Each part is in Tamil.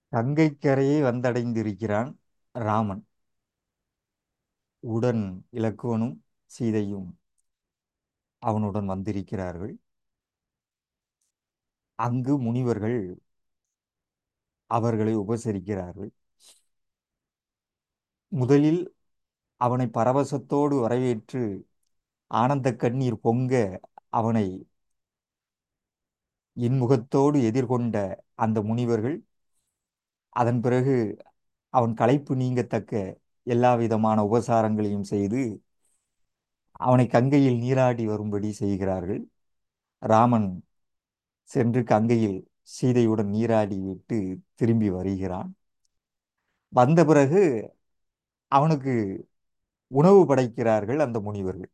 கங்கைக்கரையை வந்தடைந்திருக்கிறான் ராமன் உடன் இலக்குவனும் சீதையும் அவனுடன் வந்திருக்கிறார்கள் அங்கு முனிவர்கள் அவர்களை உபசரிக்கிறார்கள் முதலில் அவனை பரவசத்தோடு வரவேற்று ஆனந்த கண்ணீர் பொங்க அவனை இன்முகத்தோடு எதிர்கொண்ட அந்த முனிவர்கள் அதன் பிறகு அவன் களைப்பு நீங்கத்தக்க எல்லா விதமான உபசாரங்களையும் செய்து அவனை கங்கையில் நீராடி வரும்படி செய்கிறார்கள் ராமன் சென்று கங்கையில் சீதையுடன் நீராடி விட்டு திரும்பி வருகிறான் வந்த பிறகு அவனுக்கு உணவு படைக்கிறார்கள் அந்த முனிவர்கள்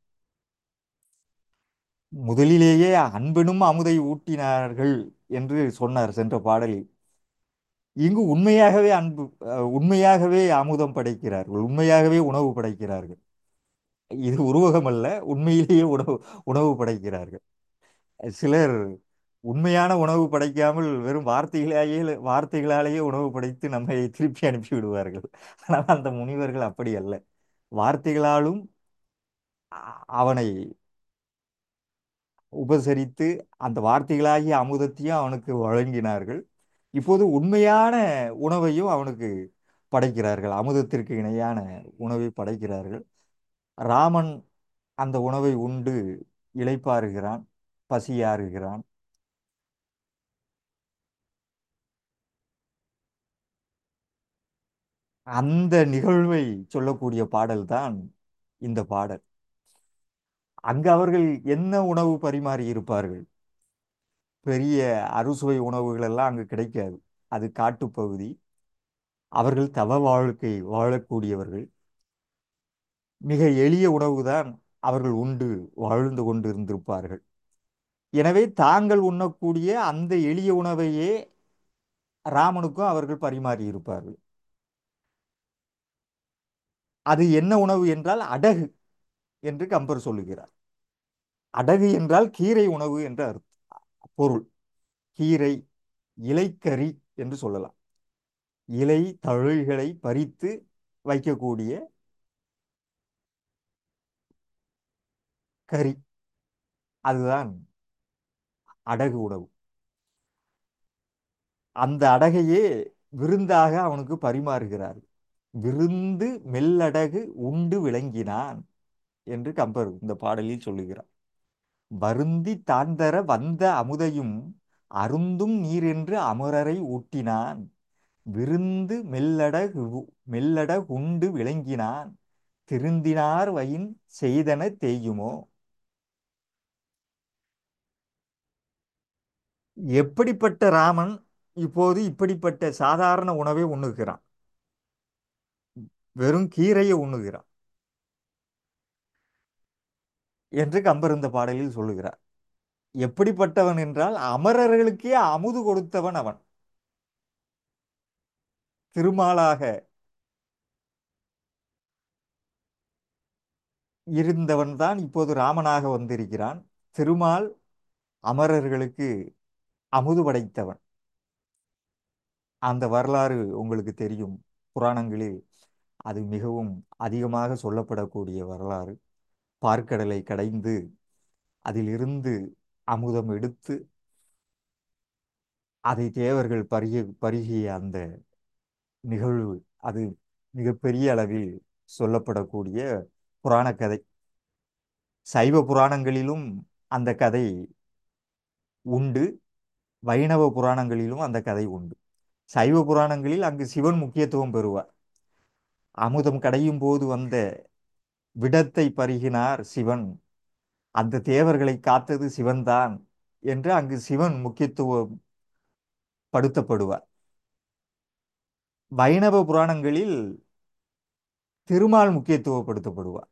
முதலிலேயே அன்பெனும் அமுதை ஊட்டினார்கள் என்று சொன்னார் சென்ற பாடலில் இங்கு உண்மையாகவே அன்பு அஹ், உண்மையாகவே அமுதம் படைக்கிறார்கள் உண்மையாகவே உணவு படைக்கிறார்கள் இது உருவகம் அல்ல உண்மையிலேயே உணவு உணவு படைக்கிறார்கள் சிலர் உண்மையான உணவு படைக்காமல் வெறும் வார்த்தைகளாலேயே வார்த்தைகளாலேயே உணவு படைத்து நம்மை திருப்பி அனுப்பி விடுவார்கள் ஆனால் அந்த முனிவர்கள் அப்படி அல்ல வார்த்தைகளாலும் அ- அவனை உபசரித்து அந்த வார்த்தைகளாகிய அமுதத்தையும் அவனுக்கு வழங்கினார்கள் இப்போது உண்மையான உணவையும் அவனுக்கு படைக்கிறார்கள் அமுதத்திற்கு இணையான உணவை படைக்கிறார்கள் ராமன் அந்த உணவை உண்டு இளைப்பாறுகிறான் பசியாறுகிறான் அந்த நிகழ்வை சொல்லக்கூடிய பாடல்தான் இந்த பாடல் அங்கு அவர்கள் என்ன உணவு பரிமாறி இருப்பார்கள் பெரிய அறுசுவை உணவுகள் எல்லாம் அங்கு கிடைக்காது அது காட்டுப்பகுதி அவர்கள் தவ வாழ்க்கை வாழக்கூடியவர்கள் மிக எளிய உணவுதான் அவர்கள் உண்டு வாழ்ந்து கொண்டு இருந்திருப்பார்கள் எனவே தாங்கள் உண்ணக்கூடிய அந்த எளிய உணவையே ராமனுக்கும் அவர்கள் பரிமாறி இருப்பார்கள் அது என்ன உணவு என்றால் அடகு என்று கம்பர் சொல்லுகிறார் அடகு என்றால் கீரை உணவு என்ற அர்த்தம் பொருள் கீரை இலைக்கறி என்று சொல்லலாம் இலை தழைகளை பறித்து வைக்கக்கூடிய கறி அதுதான் அடகு உணவு அந்த அடகையே விருந்தாக அவனுக்கு பரிமாறுகிறார் விருந்து மெல்லடகு உண்டு விளங்கினான் என்று கம்பர் இந்த பாடலில் சொல்லுகிறார் வருந்தி தாந்தர வந்த அமுதையும் அருந்தும் நீர் என்று அமரரை ஊட்டினான் விருந்து மெல்லடகு மெல்லடகு உண்டு விளங்கினான் திருந்தினார் வயின் செய்தன தேயுமோ எப்படிப்பட்ட ராமன் இப்போது இப்படிப்பட்ட சாதாரண உணவை உண்ணுகிறான் வெறும் கீரையை உண்ணுகிறான் என்று கம்பர் இந்த பாடலில் சொல்லுகிறார் எப்படிப்பட்டவன் என்றால் அமரர்களுக்கே அமுது கொடுத்தவன் அவன் திருமாலாக இருந்தவன் தான் இப்போது ராமனாக வந்திருக்கிறான் திருமால் அமரர்களுக்கு அமுது படைத்தவன் அந்த வரலாறு உங்களுக்கு தெரியும் புராணங்களில் அது மிகவும் அதிகமாக சொல்லப்படக்கூடிய வரலாறு பார்க்கடலை கடைந்து அதிலிருந்து அமுதம் எடுத்து அதை தேவர்கள் பருகிய பருகிய அந்த நிகழ்வு அது மிகப்பெரிய அளவில் சொல்லப்படக்கூடிய புராண கதை சைவ புராணங்களிலும் அந்த கதை உண்டு வைணவ புராணங்களிலும் அந்த கதை உண்டு சைவ புராணங்களில் அங்கு சிவன் முக்கியத்துவம் பெறுவார் அமுதம் கடையும் போது வந்த விடத்தை பருகினார் சிவன் அந்த தேவர்களை காத்தது சிவன்தான் என்று அங்கு சிவன் முக்கியத்துவம் படுத்தப்படுவார் வைணவ புராணங்களில் திருமால் முக்கியத்துவப்படுத்தப்படுவார்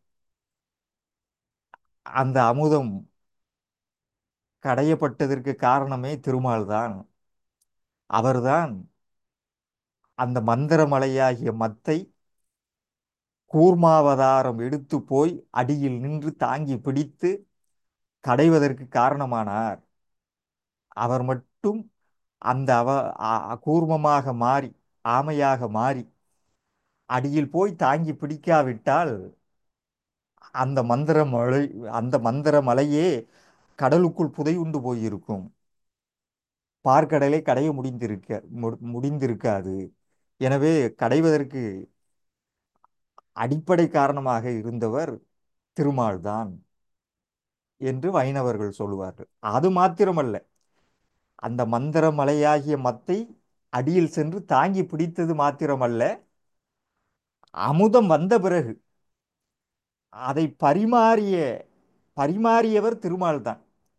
அந்த அமுதம் கடையப்பட்டதற்கு காரணமே திருமால் தான் அவர்தான் அந்த மந்திரமலையாகிய மத்தை கூர்மாவதாரம் எடுத்து போய் அடியில் நின்று தாங்கி பிடித்து கடைவதற்கு காரணமானார் அவர் மட்டும் அந்த அவ அ- கூர்மமாக மாறி ஆமையாக மாறி அடியில் போய் தாங்கி பிடிக்காவிட்டால் அந்த மந்திர மலை அந்த மந்திர மலையே கடலுக்குள் புதையுண்டு போயிருக்கும் பார்க்கடலை கடைய முடிந்திருக்க மு- முடிந்திருக்காது எனவே கடைவதற்கு அடிப்படை காரணமாக இருந்தவர் திருமால்தான் என்று வைணவர்கள் சொல்லுவார்கள் அது மாத்திரமல்ல அந்த மந்திர மலையாகிய மத்தை அடியில் சென்று தாங்கி பிடித்தது மாத்திரமல்ல அமுதம் வந்த பிறகு அதை பரிமாறிய பரிமாறியவர் திருமால்தான்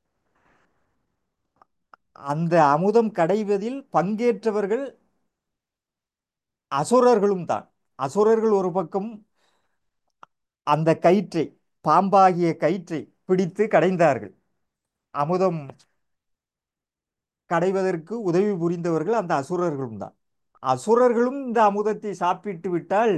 அந்த அமுதம் கடைவதில் பங்கேற்றவர்கள் அசுரர்களும் தான் அசுரர்கள் ஒரு பக்கம் அந்த கயிற்றை பாம்பாகிய கயிற்றை பிடித்து கடைந்தார்கள் அமுதம் கடைவதற்கு உதவி புரிந்தவர்கள் அந்த அசுரர்களும் தான் அசுரர்களும் இந்த அமுதத்தை சாப்பிட்டு விட்டால்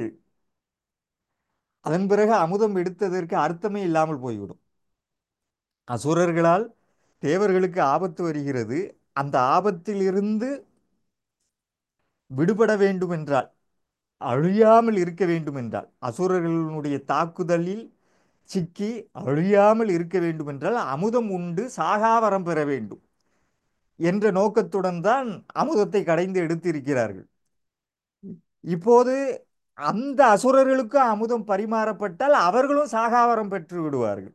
அதன் பிறகு அமுதம் எடுத்ததற்கு அர்த்தமே இல்லாமல் போய்விடும் அசுரர்களால் தேவர்களுக்கு ஆபத்து வருகிறது அந்த ஆபத்திலிருந்து விடுபட வேண்டும் என்றால் அழியாமல் இருக்க வேண்டும் என்றால் அசுரர்களுடைய தாக்குதலில் சிக்கி அழியாமல் இருக்க வேண்டும் என்றால் அமுதம் உண்டு சாகாவரம் பெற வேண்டும் என்ற நோக்கத்துடன் தான் அமுதத்தை கடைந்து எடுத்திருக்கிறார்கள் இப்போது அந்த அசுரர்களுக்கு அமுதம் பரிமாறப்பட்டால் அவர்களும் சாகாவரம் பெற்று விடுவார்கள்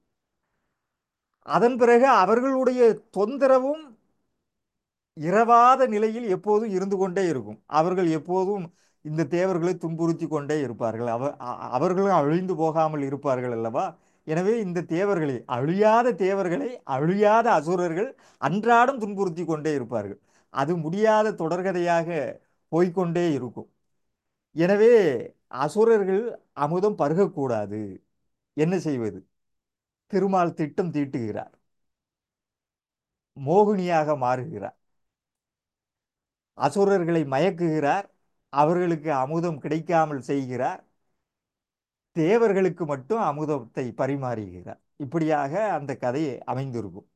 அதன் பிறகு அவர்களுடைய தொந்தரவும் இரவாத நிலையில் எப்போதும் இருந்து கொண்டே இருக்கும் அவர்கள் எப்போதும் இந்த தேவர்களை துன்புறுத்தி கொண்டே இருப்பார்கள் அவ அ- அவர்களும் அழிந்து போகாமல் இருப்பார்கள் அல்லவா எனவே இந்த தேவர்களை அழியாத தேவர்களை அழியாத அசுரர்கள் அன்றாடம் துன்புறுத்தி கொண்டே இருப்பார்கள் அது முடியாத தொடர்கதையாக போய்க்கொண்டே இருக்கும் எனவே அசுரர்கள் அமுதம் பருகக்கூடாது என்ன செய்வது திருமால் திட்டம் தீட்டுகிறார் மோகினியாக மாறுகிறார் அசுரர்களை மயக்குகிறார் அவர்களுக்கு அமுதம் கிடைக்காமல் செய்கிறார் தேவர்களுக்கு மட்டும் அமுதத்தை பரிமாறுகிறார் இப்படியாக அந்த கதை அமைந்திருக்கும்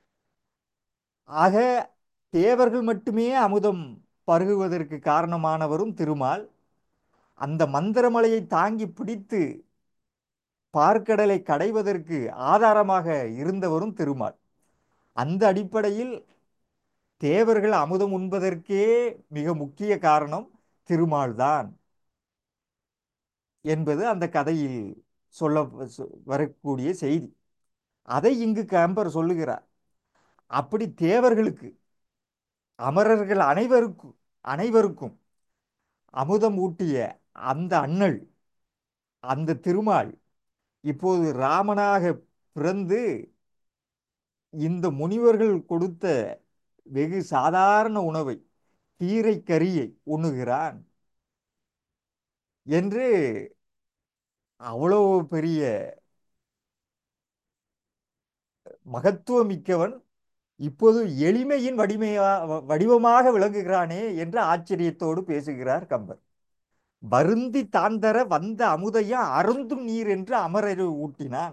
ஆக தேவர்கள் மட்டுமே அமுதம் பருகுவதற்கு காரணமானவரும் திருமால் அந்த மந்திரமலையை தாங்கி பிடித்து பார்க்கடலை கடைவதற்கு ஆதாரமாக இருந்தவரும் திருமால் அந்த அடிப்படையில் தேவர்கள் அமுதம் உண்பதற்கே மிக முக்கிய காரணம் திருமால்தான் என்பது அந்த கதையில் சொல்ல சொ- வரக்கூடிய செய்தி அதை இங்கு கம்பர் சொல்லுகிறார் அப்படி தேவர்களுக்கு அமரர்கள் அனைவருக்கும் அனைவருக்கும் அமுதம் ஊட்டிய அந்த அண்ணல் அந்த திருமால் இப்போது ராமனாக பிறந்து இந்த முனிவர்கள் கொடுத்த வெகு சாதாரண உணவை கீரை கறியை உண்ணுகிறான் என்று அவ்வளவு பெரிய மகத்துவமிக்கவன் இப்போது எளிமையின் வடிமையா வடிவமாக விளங்குகிறானே என்று ஆச்சரியத்தோடு பேசுகிறார் கம்பர் வருந்தி தாந்தர வந்த அமுதையும் அருந்தும் நீர் என்று அமரர் ஊட்டினான்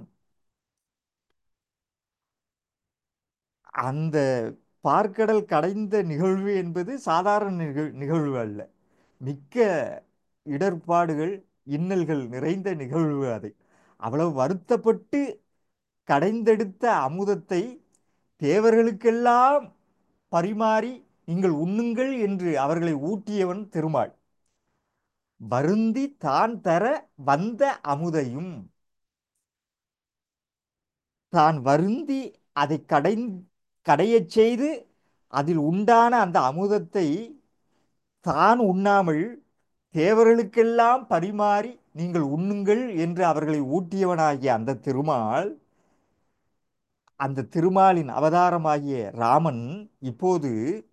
அந்த பார்க்கடல் கடைந்த நிகழ்வு என்பது சாதாரண நிகழ் நிகழ்வு அல்ல மிக்க இடர்பாடுகள் இன்னல்கள் நிறைந்த நிகழ்வு அதை அவ்வளவு வருத்தப்பட்டு கடைந்தெடுத்த அமுதத்தை தேவர்களுக்கெல்லாம் பரிமாறி நீங்கள் உண்ணுங்கள் என்று அவர்களை ஊட்டியவன் திருமால் வருந்தி தான் தர வந்த அமுதையும் தான் வருந்தி அதை கடை கடையச் செய்து அதில் உண்டான அந்த அமுதத்தை தான் உண்ணாமல் தேவர்களுக்கெல்லாம் பரிமாறி நீங்கள் உண்ணுங்கள் என்று அவர்களை ஊட்டியவனாகிய அந்த திருமால் அந்த திருமாலின் அவதாரமாகிய ராமன் இப்போது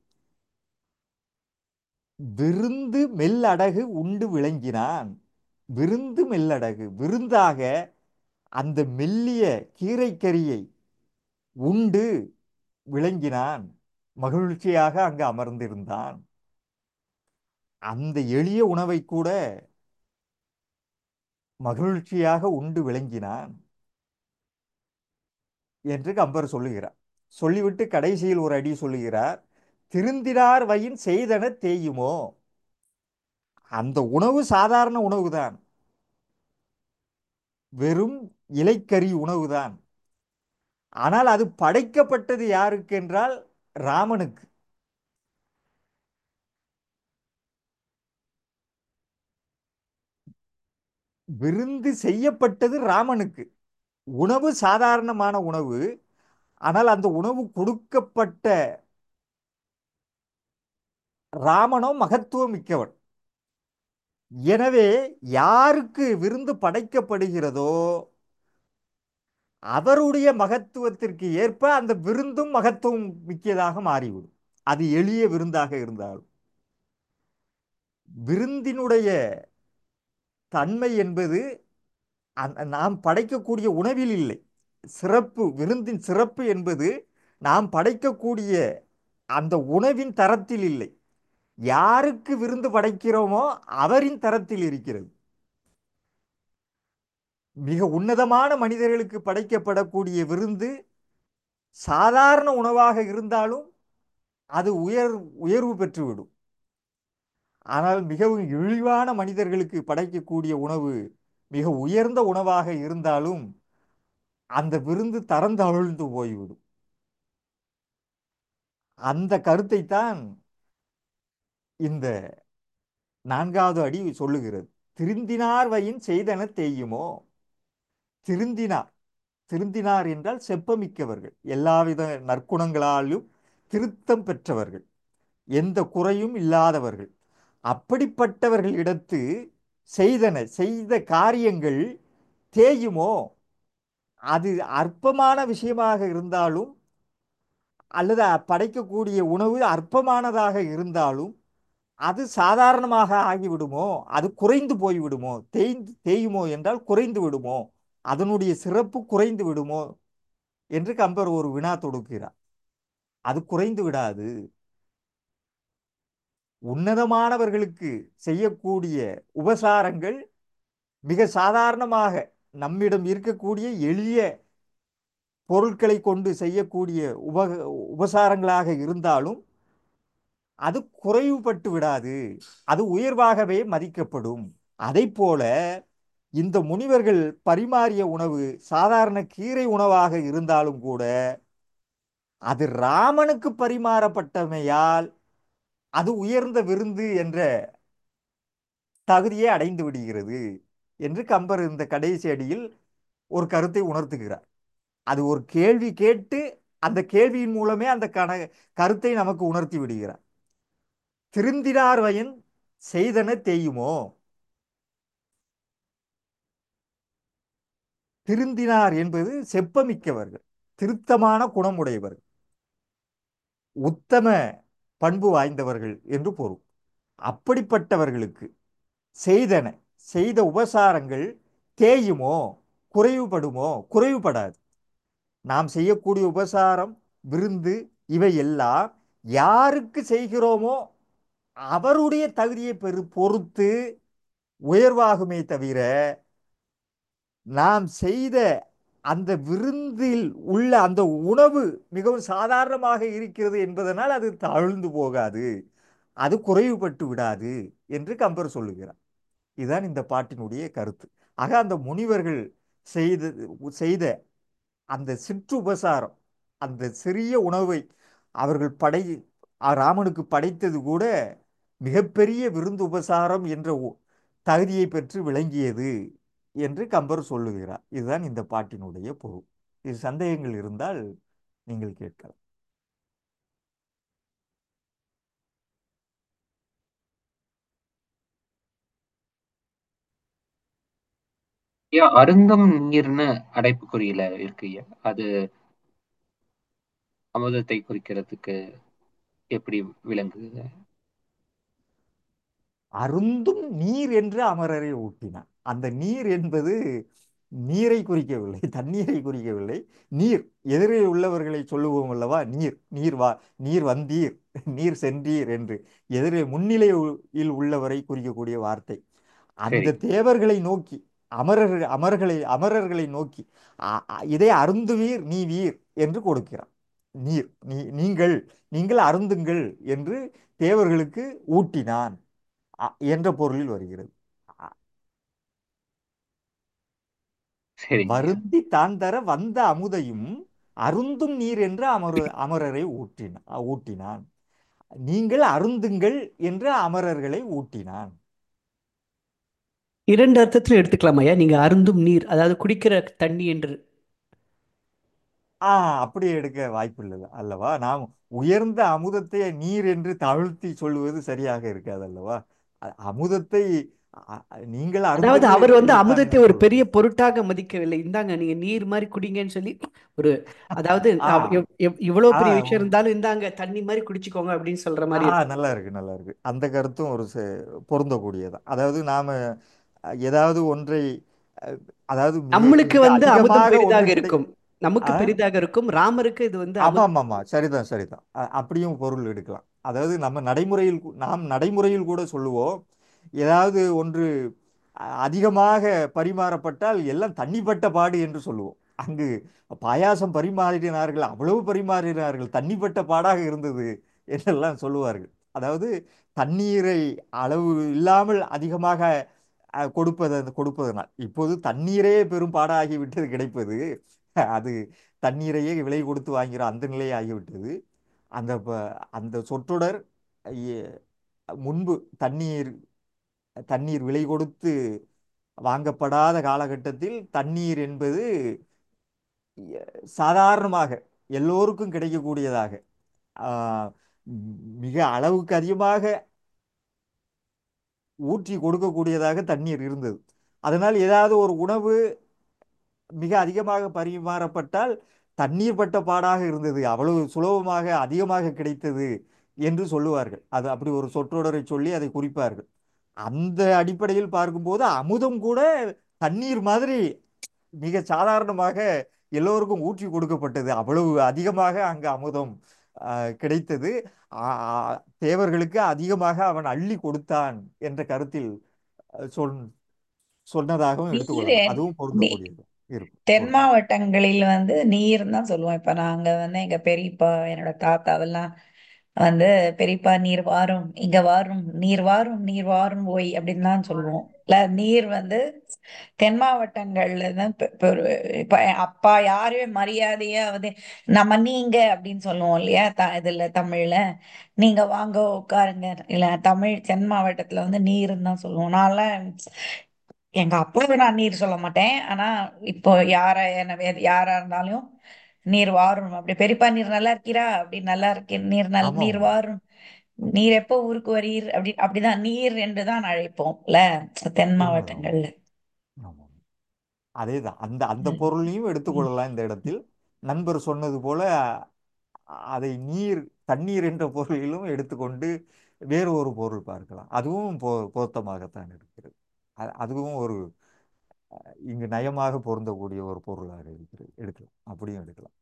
விருந்து மெல்லடகு உண்டு விளங்கினான் விருந்து மெல்லடகு விருந்தாக அந்த மெல்லிய கீரைக்கறியை உண்டு விளங்கினான் மகிழ்ச்சியாக அங்கு அமர்ந்திருந்தான் அந்த எளிய உணவை கூட மகிழ்ச்சியாக உண்டு விளங்கினான் என்று கம்பர் சொல்லுகிறார் சொல்லிவிட்டு கடைசியில் ஒரு அடி சொல்லுகிறார் திருந்தினார் வயின் செய்தன தேயுமோ அந்த உணவு சாதாரண உணவுதான் வெறும் இலைக்கறி உணவுதான் ஆனால் அது படைக்கப்பட்டது யாருக்கு என்றால் ராமனுக்கு விருந்து செய்யப்பட்டது ராமனுக்கு உணவு சாதாரணமான உணவு ஆனால் அந்த உணவு கொடுக்கப்பட்ட ராமனோ மகத்துவம் மிக்கவன் எனவே யாருக்கு விருந்து படைக்கப்படுகிறதோ அவருடைய மகத்துவத்திற்கு ஏற்ப அந்த விருந்தும் மகத்துவம் மிக்கதாக மாறிவிடும் அது எளிய விருந்தாக இருந்தாலும் விருந்தினுடைய தன்மை என்பது அந்த- நாம் படைக்கக்கூடிய உணவில் இல்லை சிறப்பு விருந்தின் சிறப்பு என்பது நாம் படைக்கக்கூடிய அந்த உணவின் தரத்தில் இல்லை யாருக்கு விருந்து படைக்கிறோமோ அவரின் தரத்தில் இருக்கிறது மிக உன்னதமான மனிதர்களுக்கு படைக்கப்படக்கூடிய விருந்து சாதாரண உணவாக இருந்தாலும் அது உயர் உயர்வு பெற்றுவிடும் ஆனால் மிகவும் இழிவான மனிதர்களுக்கு படைக்கக்கூடிய உணவு மிக உயர்ந்த உணவாக இருந்தாலும் அந்த விருந்து தரந்தழுந்து போய்விடும் அந்த கருத்தைத்தான் இந்த நான்காவது அடி சொல்லுகிறது திருந்தினார் வயின் செய்தன தேயுமோ திருந்தினார் திருந்தினார் என்றால் செப்பமிக்கவர்கள் எல்லாவித நற்குணங்களாலும் திருத்தம் பெற்றவர்கள் எந்த குறையும் இல்லாதவர்கள் அப்படிப்பட்டவர்களிடத்து செய்தன செய்த காரியங்கள் தேயுமோ அது அற்பமான விஷயமாக இருந்தாலும் அல்லது படைக்கக்கூடிய உணவு அற்பமானதாக இருந்தாலும் அது சாதாரணமாக ஆகிவிடுமோ அது குறைந்து போய்விடுமோ தேய்ந்து தேயுமோ என்றால் குறைந்து விடுமோ அதனுடைய சிறப்பு குறைந்து விடுமோ என்று கம்பர் ஒரு வினா தொடுக்கிறார் அது குறைந்து விடாது உன்னதமானவர்களுக்கு செய்யக்கூடிய உபசாரங்கள் மிக சாதாரணமாக நம்மிடம் இருக்கக்கூடிய எளிய பொருட்களை கொண்டு செய்யக்கூடிய உப உபசாரங்களாக இருந்தாலும் அது குறைவுபட்டு விடாது அது உயர்வாகவே மதிக்கப்படும் அதை போல இந்த முனிவர்கள் பரிமாறிய உணவு சாதாரண கீரை உணவாக இருந்தாலும் கூட அது ராமனுக்கு பரிமாறப்பட்டமையால் அது உயர்ந்த விருந்து என்ற தகுதியை அடைந்து விடுகிறது என்று கம்பர் இந்த கடைசி அடியில் ஒரு கருத்தை உணர்த்துகிறார் அது ஒரு கேள்வி கேட்டு அந்த கேள்வியின் மூலமே அந்த கண கருத்தை நமக்கு உணர்த்தி விடுகிறார் திருந்தினார் வயன் செய்தன தேயுமோ திருந்தினார் என்பது செப்பமிக்கவர்கள் திருத்தமான குணமுடையவர்கள் உத்தம பண்பு வாய்ந்தவர்கள் என்று பொருள் அப்படிப்பட்டவர்களுக்கு செய்தன செய்த உபசாரங்கள் தேயுமோ குறைவுபடுமோ குறைவுபடாது நாம் செய்யக்கூடிய உபசாரம் விருந்து இவை எல்லாம் யாருக்கு செய்கிறோமோ அவருடைய தகுதியை பெரு பொறுத்து உயர்வாகுமே தவிர நாம் செய்த அந்த விருந்தில் உள்ள அந்த உணவு மிகவும் சாதாரணமாக இருக்கிறது என்பதனால் அது தாழ்ந்து போகாது அது குறைவுபட்டு விடாது என்று கம்பர் சொல்லுகிறார் இதுதான் இந்த பாட்டினுடைய கருத்து ஆக அந்த முனிவர்கள் செய்த செய்த அந்த சிற்றுபசாரம் அந்த சிறிய உணவை அவர்கள் படை ராமனுக்கு படைத்தது கூட மிகப்பெரிய விருந்து உபசாரம் என்ற ஒ- தகுதியை பெற்று விளங்கியது என்று கம்பர் சொல்லுகிறார் இதுதான் இந்த பாட்டினுடைய பொருள் இது சந்தேகங்கள் இருந்தால் நீங்கள் கேட்கலாம் ஐயா அருந்தம் நீர்னு அடைப்புக்குறியில இருக்கு ஐயா அது அமுதத்தை குறிக்கிறதுக்கு எப்படி விளங்குது அருந்தும் நீர் என்று அமரரை ஊட்டினார் அந்த நீர் என்பது நீரை குறிக்கவில்லை தண்ணீரை குறிக்கவில்லை நீர் எதிரே உள்ளவர்களை சொல்லுவோம் அல்லவா நீர் நீர் வா நீர் வந்தீர் நீர் சென்றீர் என்று எதிரே முன்னிலையில் உள்ளவரை குறிக்கக்கூடிய வார்த்தை அந்த சரி தேவர்களை நோக்கி அமரர் அமர்களை அமரர்களை நோக்கி அ- அ- இதை அருந்துவீர் நீ வீர் என்று கொடுக்கிறார் நீர் நீ நீங்கள் நீங்கள் அருந்துங்கள் என்று தேவர்களுக்கு ஊட்டினான் அ- என்ற பொருளில் வருகிறது அ- சரிங்க வருந்தி தான் தர வந்த அமுதையும் அருந்தும் நீர் என்று அமர அமரரை ஊட்டின ஊட்டினான் நீங்கள் அருந்துங்கள் என்று அமரர்களை ஊட்டினான் இரண்டு அர்த்தத்தில் எடுத்துக்கலாம் ஐயா நீங்க அருந்தும் நீர் அதாவது குடிக்கிற தண்ணி என்று ஆ அப்படி எடுக்க வாய்ப்பில்லை அல்லவா நாம் உயர்ந்த அமுதத்தை நீர் என்று தாழ்த்தி சொல்லுவது சரியாக இருக்காது அல்லவா அ- அமுதத்தை அ- அ- நீங்கள் அதாவது அருந்துங்கள் அவர் என்று வந்து சொல்லித்தான் அமுதத்தை என்று ஒரு பெரிய சொல்லுவோம் பொருட்டாக மதிக்கவில்லை இந்தாங்க நீங்க நீர் மாதிரி குடிங்கன்னு சொல்லி ஒரு அதாவது ஆ அவ்- எவ்- எவ்- இவ்வளவு ஆ பெரிய விஷயம் இருந்தாலும் இந்தாங்க தண்ணி மாதிரி குடிச்சுக்கோங்க அப்படின்னு சொல்ற ஆ மாதிரி இருக்கு நல்லா இருக்கு நல்லா இருக்கு அந்த கருத்தும் ஒரு ச- பொருந்தக்கூடியதான் அதாவது நாம அஹ், ஏதாவது ஒன்றை அஹ், அதாவது மிக நம்மளுக்கு மிக வந்து அமுதம் அதிகமாக ஒன்று பெரிதாக கிடை இருக்கும் நமக்கு ஆ பெரிதாக இருக்கும் ராமருக்கு இது வந்து ஆமா அமுதம் ஆமா ஆமா சரிதான் சரிதான் அ- அப்படியும் பொருள் எடுக்கலாம் அதாவது நம்ம நடைமுறையில் கூ- நாம் நடைமுறையில் கூட சொல்லுவோம் ஏதாவது ஒன்று அ- அதிகமாக பரிமாறப்பட்டால் எல்லாம் தண்ணிப்பட்ட பாடு என்று சொல்லுவோம் அங்கு பாயாசம் பரிமாறினார்கள் அவ்வளவு பரிமாறினார்கள் தண்ணிப்பட்ட பாடாக இருந்தது என்றெல்லாம் சொல்லுவார்கள் அதாவது தண்ணீரை அளவு இல்லாமல் அதிகமாக அ, கொடுப்பது கொடுப்பதனால் இப்போது தண்ணீரே பெரும் பாடாகி விட்டது கிடைப்பது அது தண்ணீரையே விலை கொடுத்து வாங்குகிற அந்த நிலை ஆகிவிட்டது அந்த ப- அந்த சொற்றொடர் எ- முன்பு தண்ணீர் தண்ணீர் விலை கொடுத்து வாங்கப்படாத காலகட்டத்தில் தண்ணீர் என்பது எ- சாதாரணமாக எல்லோருக்கும் கிடைக்கக்கூடியதாக ஆ, ம், மிக அளவுக்கு அதிகமாக ஊற்றி கொடுக்கக்கூடியதாக தண்ணீர் இருந்தது அதனால் ஏதாவது ஒரு உணவு மிக அதிகமாக பரிமாறப்பட்டால் தண்ணீர் பட்ட பாடாக இருந்தது அவ்வளவு சுலபமாக அதிகமாக கிடைத்தது என்று சொல்லுவார்கள் அது அப்படி ஒரு சொற்றொடரை சொல்லி அதை குறிப்பார்கள் அந்த அடிப்படையில் பார்க்கும்போது அமுதம் கூட தண்ணீர் மாதிரி மிக சாதாரணமாக எல்லோருக்கும் ஊற்றி கொடுக்கப்பட்டது அவ்வளவு அதிகமாக அங்கு அமுதம் ஆஹ், கிடைத்தது ஆ- ஆ- தேவர்களுக்கு அதிகமாக அவன் அள்ளி கொடுத்தான் என்ற கருத்தில் அஹ், சொன் சொன்னதாகவும் நீர் எடுத்துக்கொள்ளலாம் அதுவும் நீ பொருந்தக்கூடியது இருக்கும் தென் பொருந்தும் மாவட்டங்களில் வந்து நீர் தான் சொல்லுவோம் இப்ப நாங்க வந்து எங்க பெரியப்பா என்னோட தாத்தாவெல்லாம் வந்து பெரியப்பா நீர் வாரும் இங்க வாரும் நீர் வாரும் நீர் வாரும் போய் அப்படின்னு தான் சொல்லுவோம் இல்ல நீர் வந்து தென் மாவட்டங்கள்ல தான் பெ- பெரு- இப்ப அப்பா யாருமே மரியாதையா வந்து நம்ம நீங்க அப்படின்னு சொல்லுவோம் இல்லையா த இதுல தமிழ்ல நீங்க வாங்க உட்காருங்க இல்ல தமிழ் தென் மாவட்டத்துல வந்து நீருன்னு தான் சொல்லுவோம் நான்லாம் எங்க அப்பாவை நான் நீர் சொல்ல மாட்டேன் ஆனா இப்போ யார என்ன வே- யாரா இருந்தாலும் நீர் வாரும் அப்படி பெரியப்பா நீர் நல்லா இருக்கீரா அப்படி நல்லா இருக்கேன் நீர் நல் ஆமாம் நீர் ஆமாம் வாரும் நீர் எப்போ ஊருக்கு வரீர் அப்படி அப்படிதான் நீர் என்று தான் அழைப்போம்ல தென் உண்மைதான் மாவட்டங்கள்ல ஆமாம் அதேதான் அந்த அந்த ம். பொருளையும் ம். எடுத்துக்கொள்ளலாம் இந்த இடத்தில் நண்பர் சொன்னது போல அ- அதை நீர் தண்ணீர் என்ற பொருளிலும் எடுத்துக்கொண்டு வேறு ஒரு பொருள் பார்க்கலாம் அதுவும் பொ பொருத்தமாகத்தான் இருக்கிறது அ- அதுவும் ஒரு இங்கு நயமாக பொருந்தக்கூடிய ஒரு பொருளாக இருக்கிறது எடுக்கலாம் அப்படியும் எடுக்கலாம்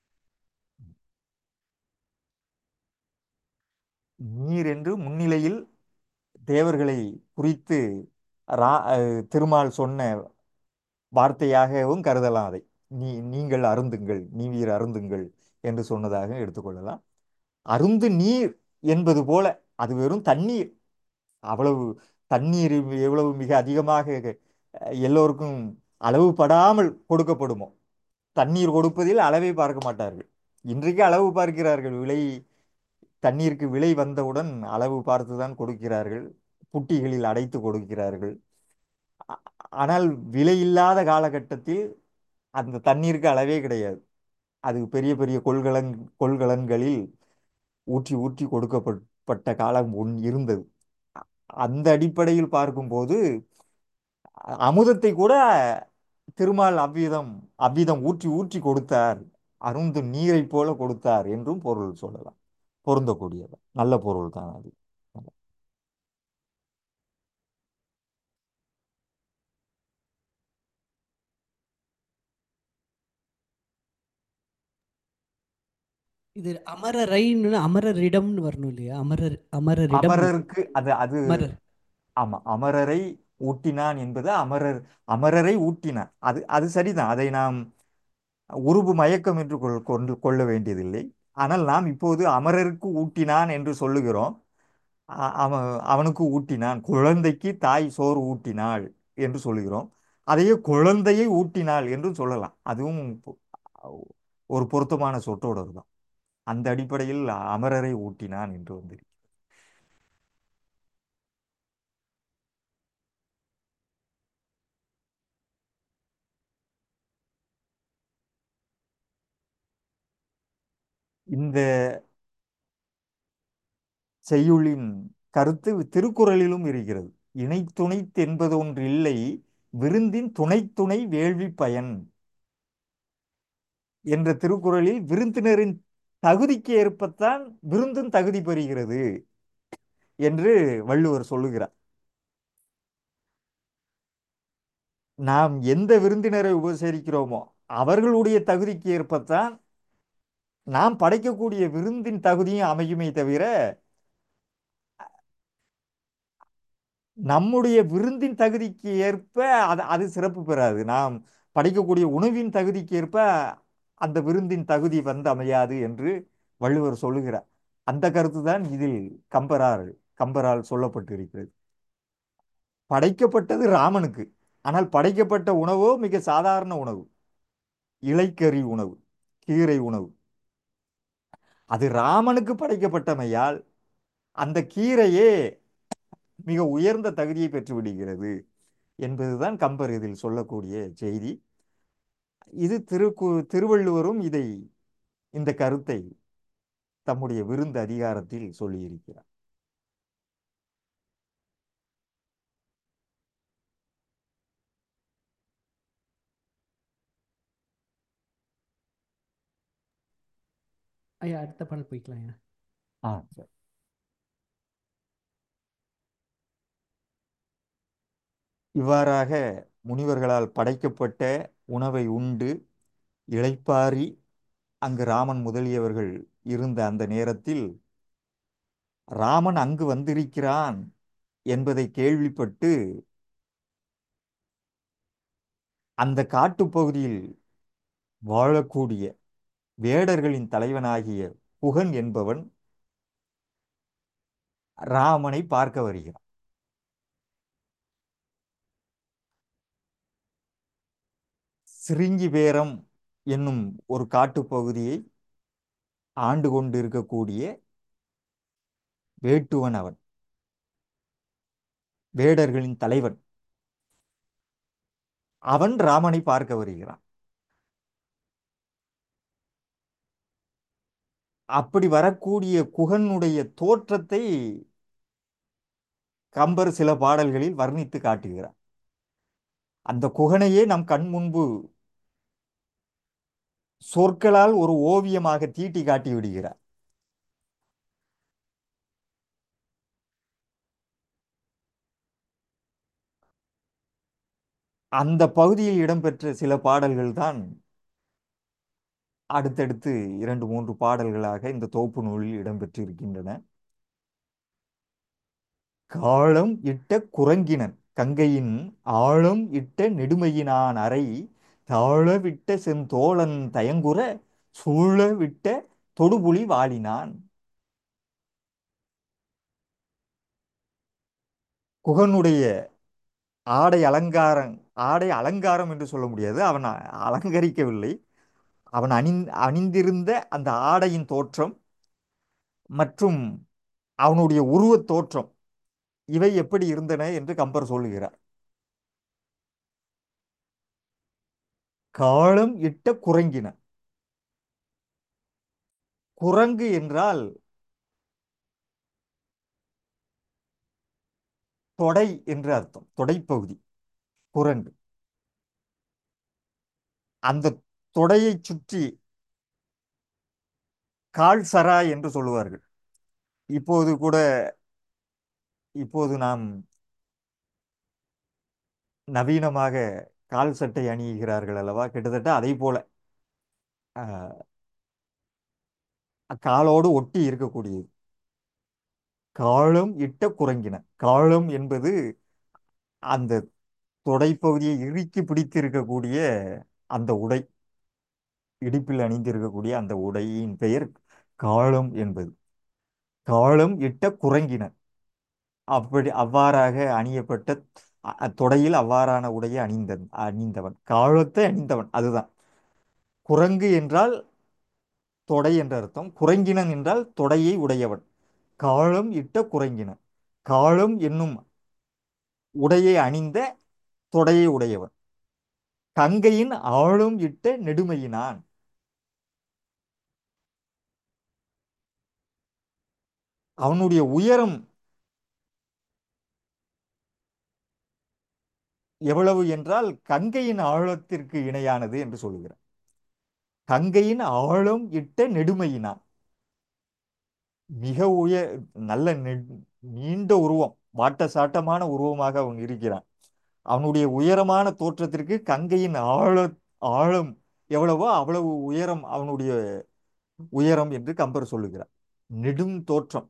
நீர் என்று முன்னிலையில் தேவர்களை குறித்து ரா- அஹ் திருமால் சொன்ன வார்த்தையாகவும் கருதலாம் அதை நீ நீங்கள் அருந்துங்கள் நீர் அருந்துங்கள் என்று சொன்னதாக எடுத்துக்கொள்ளலாம் அருந்து நீர் என்பது போல அது வெறும் தண்ணீர் அவ்வளவு தண்ணீர் எவ்வளவு மிக அதிகமாக அஹ், எல்லோருக்கும் அளவு படாமல் கொடுக்கப்படுமோ தண்ணீர் கொடுப்பதில் அளவை பார்க்க மாட்டார்கள் இன்றைக்கு அளவு பார்க்கிறார்கள் விலை தண்ணீருக்கு விலை வந்தவுடன் அளவு பார்த்து தான் கொடுக்கிறார்கள் புட்டிகளில் அடைத்து கொடுக்கிறார்கள் ஆ- ஆனால் விலை இல்லாத காலகட்டத்தில் அந்த தண்ணீருக்கு அளவே கிடையாது அது பெரிய பெரிய கொள்கலன் கொள்கலன்களில் ஊற்றி ஊற்றி கொடுக்கப்பட்ட காலம் ஒன் இருந்தது அ- அந்த அடிப்படையில் பார்க்கும்போது அ- அமுதத்தை கூட திருமால் அவ்விதம் அவ்விதம் ஊற்றி ஊற்றி கொடுத்தார் அருந்தும் நீரைப் போல கொடுத்தார் என்றும் பொருள் சொல்லலாம் பொருந்தக்கூடியது நல்ல பொருள் தான் அது இது அமரரைன்னு அமரரிடம்னு வரணும் இல்லையா அமரர் அமரரிடம் அமரருக்கு அது அது அமரர் ஆமா அமரரை ஊட்டினான் என்பது அமரர் அமரரை ஊட்டினான் அது அது சரிதான் அதை நாம் உருபு மயக்கம் என்று கொள் கொண்டு கொள்ள வேண்டியதில்லை ஆனால் நாம் இப்போது அமரருக்கு ஊட்டினான் என்று சொல்லுகிறோம் அ- அவன் அவனுக்கு ஊட்டினான் குழந்தைக்கு தாய் சோறு ஊட்டினாள் என்று சொல்லுகிறோம் அதையே குழந்தையை ஊட்டினாள் என்று சொல்லலாம் அதுவும் பொ- ஒரு பொருத்தமான சொற்றொடர் தான் அந்த அடிப்படையில் அமரரை ஊட்டினான் என்று வந்து இந்த செய்யுளின் கருத்து திருக்குறளிலும் இருக்கிறது இணைத்துணை என்பது ஒன்று இல்லை விருந்தின் துணைத்துணை வேள்வி பயன் என்ற திருக்குறளில் விருந்தினரின் தகுதிக்கு ஏற்பத்தான் விருந்தும் தகுதி பெறுகிறது என்று வள்ளுவர் சொல்லுகிறார் நாம் எந்த விருந்தினரை உபசரிக்கிறோமோ அவர்களுடைய தகுதிக்கு ஏற்பத்தான் நாம் படைக்கக்கூடிய விருந்தின் தகுதியும் அமையுமே தவிர நம்முடைய விருந்தின் தகுதிக்கு ஏற்ப அது அது சிறப்பு பெறாது நாம் படைக்கக்கூடிய உணவின் தகுதிக்கு ஏற்ப அந்த விருந்தின் தகுதி வந்து அமையாது என்று வள்ளுவர் சொல்லுகிறார் அந்த கருத்து தான் இதில் கம்பரால் கம்பரால் சொல்லப்பட்டிருக்கிறது படைக்கப்பட்டது ராமனுக்கு ஆனால் படைக்கப்பட்ட உணவோ மிக சாதாரண உணவு இலைக்கறி உணவு கீரை உணவு அது ராமனுக்கு படைக்கப்பட்டமையால் அந்த கீரையே மிக உயர்ந்த தகுதியை பெற்று விடுகிறது என்பதுதான் கம்பர் இதில் சொல்லக்கூடிய செய்தி இது திருக்கு திருவள்ளுவரும் இதை இந்த கருத்தை தம்முடைய விருந்து அதிகாரத்தில் சொல்லியிருக்கிறார் ஐயா அடுத்த பாடல் போய்க்கலாம் ஐயா ஆ சரி இவ்வாறாக முனிவர்களால் படைக்கப்பட்ட உணவை உண்டு இளைப்பாறி அங்கு ராமன் முதலியவர்கள் இருந்த அந்த நேரத்தில் ராமன் அங்கு வந்திருக்கிறான் என்பதை கேள்விப்பட்டு அந்த காட்டுப்பகுதியில் வாழக்கூடிய வேடர்களின் தலைவனாகிய புகன் என்பவன் ராமனை பார்க்க வருகிறான் சிரிங்கிபேரம் என்னும் ஒரு காட்டுப்பகுதியை ஆண்டு கொண்டிருக்கக்கூடிய வேட்டுவன் அவன் வேடர்களின் தலைவன் அவன் ராமனை பார்க்க வருகிறான் அப்படி வரக்கூடிய குகனுடைய தோற்றத்தை கம்பர் சில பாடல்களில் வர்ணித்து காட்டுகிறார் அந்த குகனையே நம் கண் முன்பு சொற்களால் ஒரு ஓவியமாக தீட்டி காட்டி விடுகிறார் அந்த பகுதியில் இடம்பெற்ற சில பாடல்கள் தான் அடுத்தடுத்து இரண்டு மூன்று பாடல்களாக இந்த தொகுப்பு நூலில் இடம்பெற்று இருக்கின்றன காலம் இட்ட குரங்கினன் கங்கையின் ஆழம் இட்ட நெடுமையினான் அறை தாழவிட்ட செந்தோழன் தயங்குற சூழவிட்ட தொடுபுலி வாழினான் குகனுடைய ஆடை அலங்காரம் ஆடை அலங்காரம் என்று சொல்ல முடியாது அவன் அ- அலங்கரிக்கவில்லை அவன் அணிந் அணிந்திருந்த அந்த ஆடையின் தோற்றம் மற்றும் அவனுடைய உருவத் தோற்றம் இவை எப்படி இருந்தன என்று கம்பர் சொல்லுகிறார் காலம் இட்ட குரங்கின குரங்கு என்றால் தொடை என்று அர்த்தம் தொடைப்பகுதி குரங்கு அந்த தொடையை சுற்றி கால் சரா என்று சொல்லுவார்கள் இப்போது கூட இப்போது நாம் நவீனமாக கால் சட்டை அணிகிறார்கள் அல்லவா கிட்டத்தட்ட அதை போல ஆஹ், காலோடு ஒட்டி இருக்கக்கூடியது காலம் இட்ட குரங்கின காலம் என்பது அந்த தொடைப்பகுதியை இறுக்கி பிடித்திருக்கக்கூடிய அந்த உடை இடுப்பில் அணிந்திருக்கக்கூடிய அந்த உடையின் பெயர் காலம் என்பது காலம் இட்ட குரங்கின அப்படி அவ்வாறாக அணியப்பட்ட அ- அ- தொடையில் அவ்வாறான உடையை அணிந்த அணிந்தவன் காலத்தை அணிந்தவன் அதுதான் குரங்கு என்றால் தொடை என்ற அர்த்தம் குரங்கினன் என்றால் தொடையை உடையவன் காலம் இட்ட குரங்கினன் காலம் என்னும் உடையை அணிந்த தொடையை உடையவன் கங்கையின் ஆழம் இட்ட நெடுமையினான் அவனுடைய உயரம் எவ்வளவு என்றால் கங்கையின் ஆழத்திற்கு இணையானது என்று சொல்லுகிறார் கங்கையின் ஆழம் இட்ட நெடுமையினான் மிக உயர் நல்ல நெ- நீண்ட உருவம் வாட்ட சாட்டமான உருவமாக அவன் இருக்கிறான் அவனுடைய உயரமான தோற்றத்திற்கு கங்கையின் ஆழ ஆழம் எவ்வளவோ அவ்வளவு உயரம் அவனுடைய உயரம் என்று கம்பர் சொல்லுகிறார் நெடும் தோற்றம்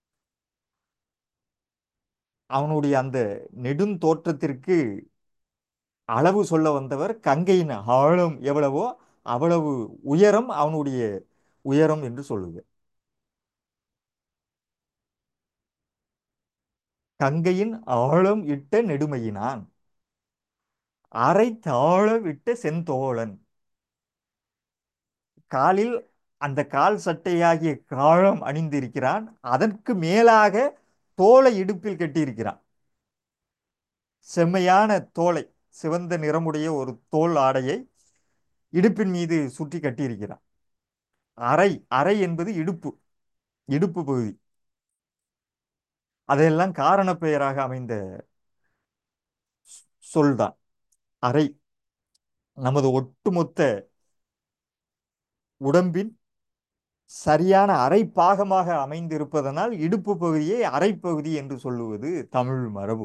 அவனுடைய அந்த நெடும் தோற்றத்திற்கு அளவு சொல்ல வந்தவர் கங்கையின் ஆழம் எவ்வளவோ அவ்வளவு உயரம் அவனுடைய உயரம் என்று சொல்லுகிறார் கங்கையின் ஆழம் இட்ட நெடுமையினான் அரை தாழ விட்ட செந்தோழன் காலில் அந்த கால் சட்டையாகிய காலம் அணிந்திருக்கிறான் அதற்கு மேலாக தோலை இடுப்பில் கட்டியிருக்கிறான் செம்மையான தோலை சிவந்த நிறமுடைய ஒரு தோல் ஆடையை இடுப்பின் மீது சுற்றி கட்டியிருக்கிறான் அரை அரை என்பது இடுப்பு இடுப்பு பகுதி அதையெல்லாம் காரண பெயராக அமைந்த சொல்தான் அரை நமது ஒட்டுமொத்த உடம்பின் சரியான அரை பாகமாக அமைந்திருப்பதனால் இடுப்பு பகுதியை அரைப்பகுதி என்று சொல்லுவது தமிழ் மரபு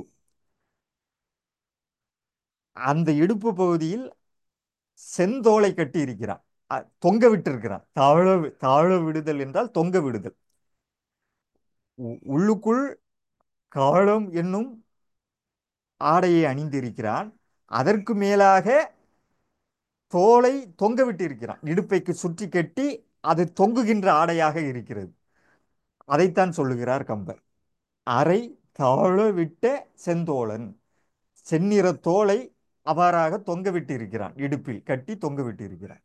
அந்த இடுப்பு பகுதியில் செந்தோலை கட்டி இருக்கிறான் அ, தொங்க விட்டிருக்கிறான் தாழ வி- தாழ விடுதல் என்றால் தொங்க விடுதல் உ- உள்ளுக்குள் காலம் என்னும் ஆடையை அணிந்திருக்கிறான் அதற்கு மேலாக தோலை தொங்க விட்டிருக்கிறான் இடுப்பைக்கு சுற்றி கட்டி அது தொங்குகின்ற ஆடையாக இருக்கிறது அதைத்தான் சொல்லுகிறார் கம்பர் அரை தாழ விட்ட செந்தோழன் செந்நிற தோலை அவ்வாறாக தொங்க விட்டிருக்கிறான் இடுப்பில் கட்டி தொங்க விட்டிருக்கிறான்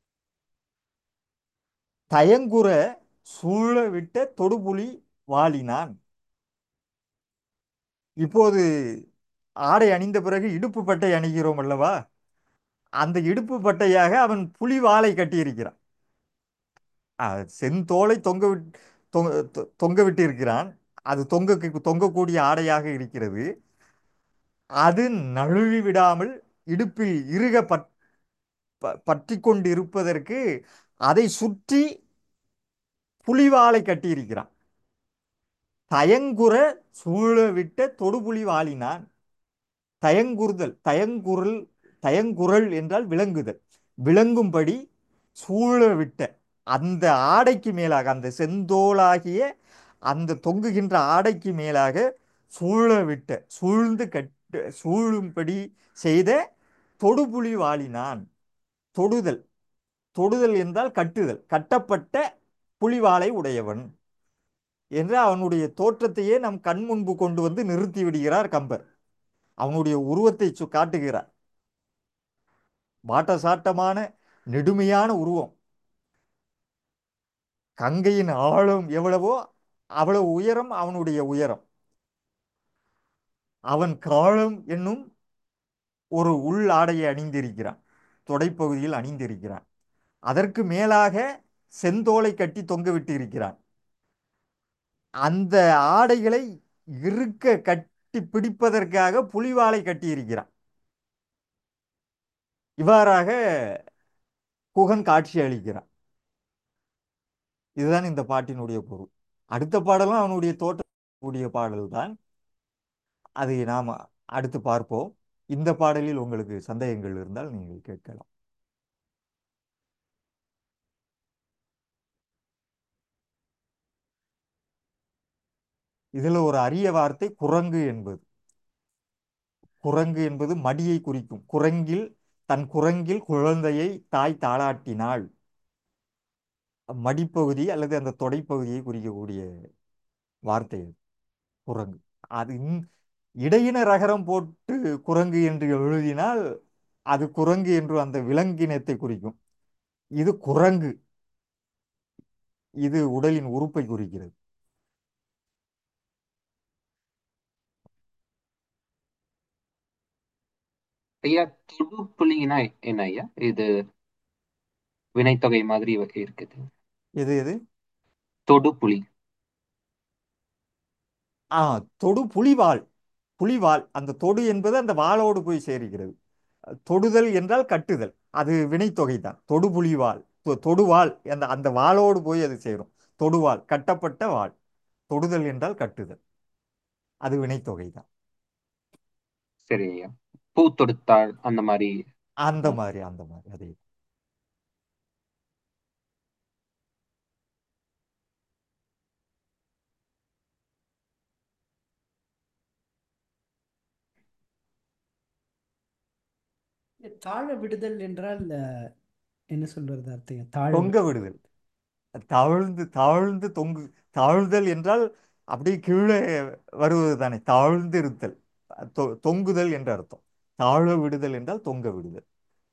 தயங்குற சூழ விட்ட தொடுபுலி வாளினான் இப்போது ஆடை அணிந்த பிறகு இடுப்பு பட்டை அணிகிறோம் அல்லவா அந்த இடுப்பு பட்டையாக அவன் புலி வாளை கட்டியிருக்கிறான் அஹ், செந்தோலை தொங்க விட் தொங்க தொ- தொங்க விட்டிருக்கிறான் அது தொங்க தொங்கக்கூடிய ஆடையாக இருக்கிறது அது நழுவி விடாமல் இடுப்பில் இறுக பற் ப- பற்றி கொண்டு இருப்பதற்கு அதை சுற்றி புலிவாலை கட்டியிருக்கிறான் தயங்குற சூழ விட்ட தொடுபுலி வாளினான் தயங்குறுதல் தயங்குறல் தயங்குறல் என்றால் விளங்குதல் விளங்கும்படி சூழ விட்ட அந்த ஆடைக்கு மேலாக அந்த செந்தோலாகிய அந்த தொங்குகின்ற ஆடைக்கு மேலாக சூழ விட்ட சூழ்ந்து கட்ட சூழும்படி செய்த தொடுபுலி வாளினான் தொடுதல் தொடுதல் என்றால் கட்டுதல் கட்டப்பட்ட புலிவாலை உடையவன் என்று அவனுடைய தோற்றத்தையே நம் கண் முன்பு கொண்டு வந்து நிறுத்தி விடுகிறார் கம்பர் அவனுடைய உருவத்தை சு- காட்டுகிறார் வாட்டசாட்டமான நெடுமையான உருவம் கங்கையின் ஆழம் எவ்வளவோ அவ்வளவு உயரம் அவனுடைய உயரம் அவன் காலம் என்னும் ஒரு உள் ஆடையை அணிந்திருக்கிறான் தொடைப்பகுதியில் அணிந்திருக்கிறான் அதற்கு மேலாக செந்தோலை கட்டி தொங்க விட்டிருக்கிறான் அந்த ஆடைகளை இறுக்க கட்டி பிடிப்பதற்காக புலிவாலை கட்டியிருக்கிறான் இவ்வாறாக குகன் காட்சி அளிக்கிறான் இதுதான் இந்த பாட்டினுடைய பொருள் அடுத்த பாடலும் அவனுடைய தோற்றக்கூடிய பாடல் தான் அதை நாம் அடுத்து பார்ப்போம் இந்த பாடலில் உங்களுக்கு சந்தேகங்கள் இருந்தால் நீங்கள் கேட்கலாம் இதில் ஒரு அரிய வார்த்தை குரங்கு என்பது குரங்கு என்பது மடியை குறிக்கும் குரங்கில் தன் குரங்கில் குழந்தையை தாய் தாளாட்டினாள் மடிப்பகுதி அல்லது அந்த தொடைப்பகுதியை குறிக்கக்கூடிய வார்த்தை அது குரங்கு அது இன்- இடையின ரகரம் போட்டு குரங்கு என்று எழுதினால் அது குரங்கு என்று அந்த விலங்கினத்தை குறிக்கும் இது குரங்கு இது உடலின் உறுப்பை குறிக்கிறது ஐயா தொடு புலினா என்ன ஐயா இது வினைத்தொகை மாதிரி இருக்குது எது எது தொடு புலி ஆ தொடு புலிவால் புலிவால் அந்த தொடு என்பது அந்த வாளோடு போய் சேருகிறது தொடுதல் என்றால் கட்டுதல் அது வினைத்தொகை தான் தொடு புலிவால் தொ- தொடுவாள் அந்த அந்த வாளோடு போய் அது சேரும் தொடுவாள் கட்டப்பட்ட வாள் தொடுதல் என்றால் கட்டுதல் அது வினைத்தொகை தான் சரி ஐயா பூ தொடுத்தாள் அந்த மாதிரி அந்த மாதிரி அந்த மாதிரி அதே தாழ விடுதல் என்றால் அஹ், என்ன சொல்றது அர்த்தம் தாழ தொங்க விடுதல் தாழ்ந்து தாழ்ந்து தொங்கு தாழ்தல் என்றால் அப்படியே கீழே வருவது தானே தாழ்ந்து இருத்தல் தொ- தொங்குதல் என்ற அர்த்தம் தாழ விடுதல் என்றால் தொங்க விடுதல்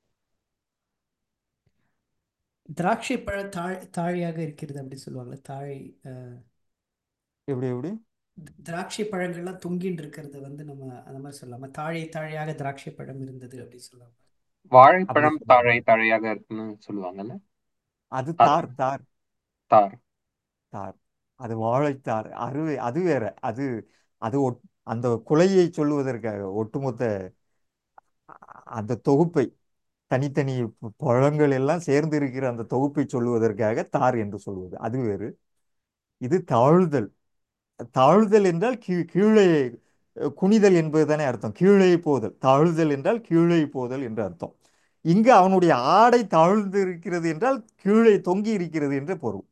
திராட்சை பழ தாழ் தாழியாக இருக்கிறது அப்படி சொல்லுவாங்க தாழை அஹ், எப்படி எப்படி திராட்சை பழங்கள்லாம் தொங்கின்னு இருக்கிறது வந்து நம்ம அந்த மாதிரி சொல்லாம தாழை தாழையாக திராட்சை பழம் இருந்தது அப்படி சொல்லாம அப்படி வாழைப்பழம் சொல்லுவாங்க தாழை தாழையாக இருக்குன்னு சொல்லுவாங்கல்ல அது அ- தார் தார் தார் தார் அது வாழைத்தார் அறுவை அது வேற அது அது ஒட் அந்த குலையை சொல்லுவதற்காக ஒட்டுமொத்த அந்த தொகுப்பை தனித்தனி ப- பழங்கள் எல்லாம் சேர்ந்து இருக்கிற அந்த தொகுப்பை சொல்லுவதற்காக தார் என்று சொல்வது அது வேறு இது தாழ்தல் தாழ்தல் என்றால் கீ கீழே அஹ், குனிதல் என்பது தானே அர்த்தம் கீழே போதல் தாழ்தல் என்றால் கீழே போதல் என்று அர்த்தம் இங்கு அவனுடைய ஆடை தாழ்ந்து இருக்கிறது என்றால் கீழே தொங்கி இருக்கிறது என்று பொருள்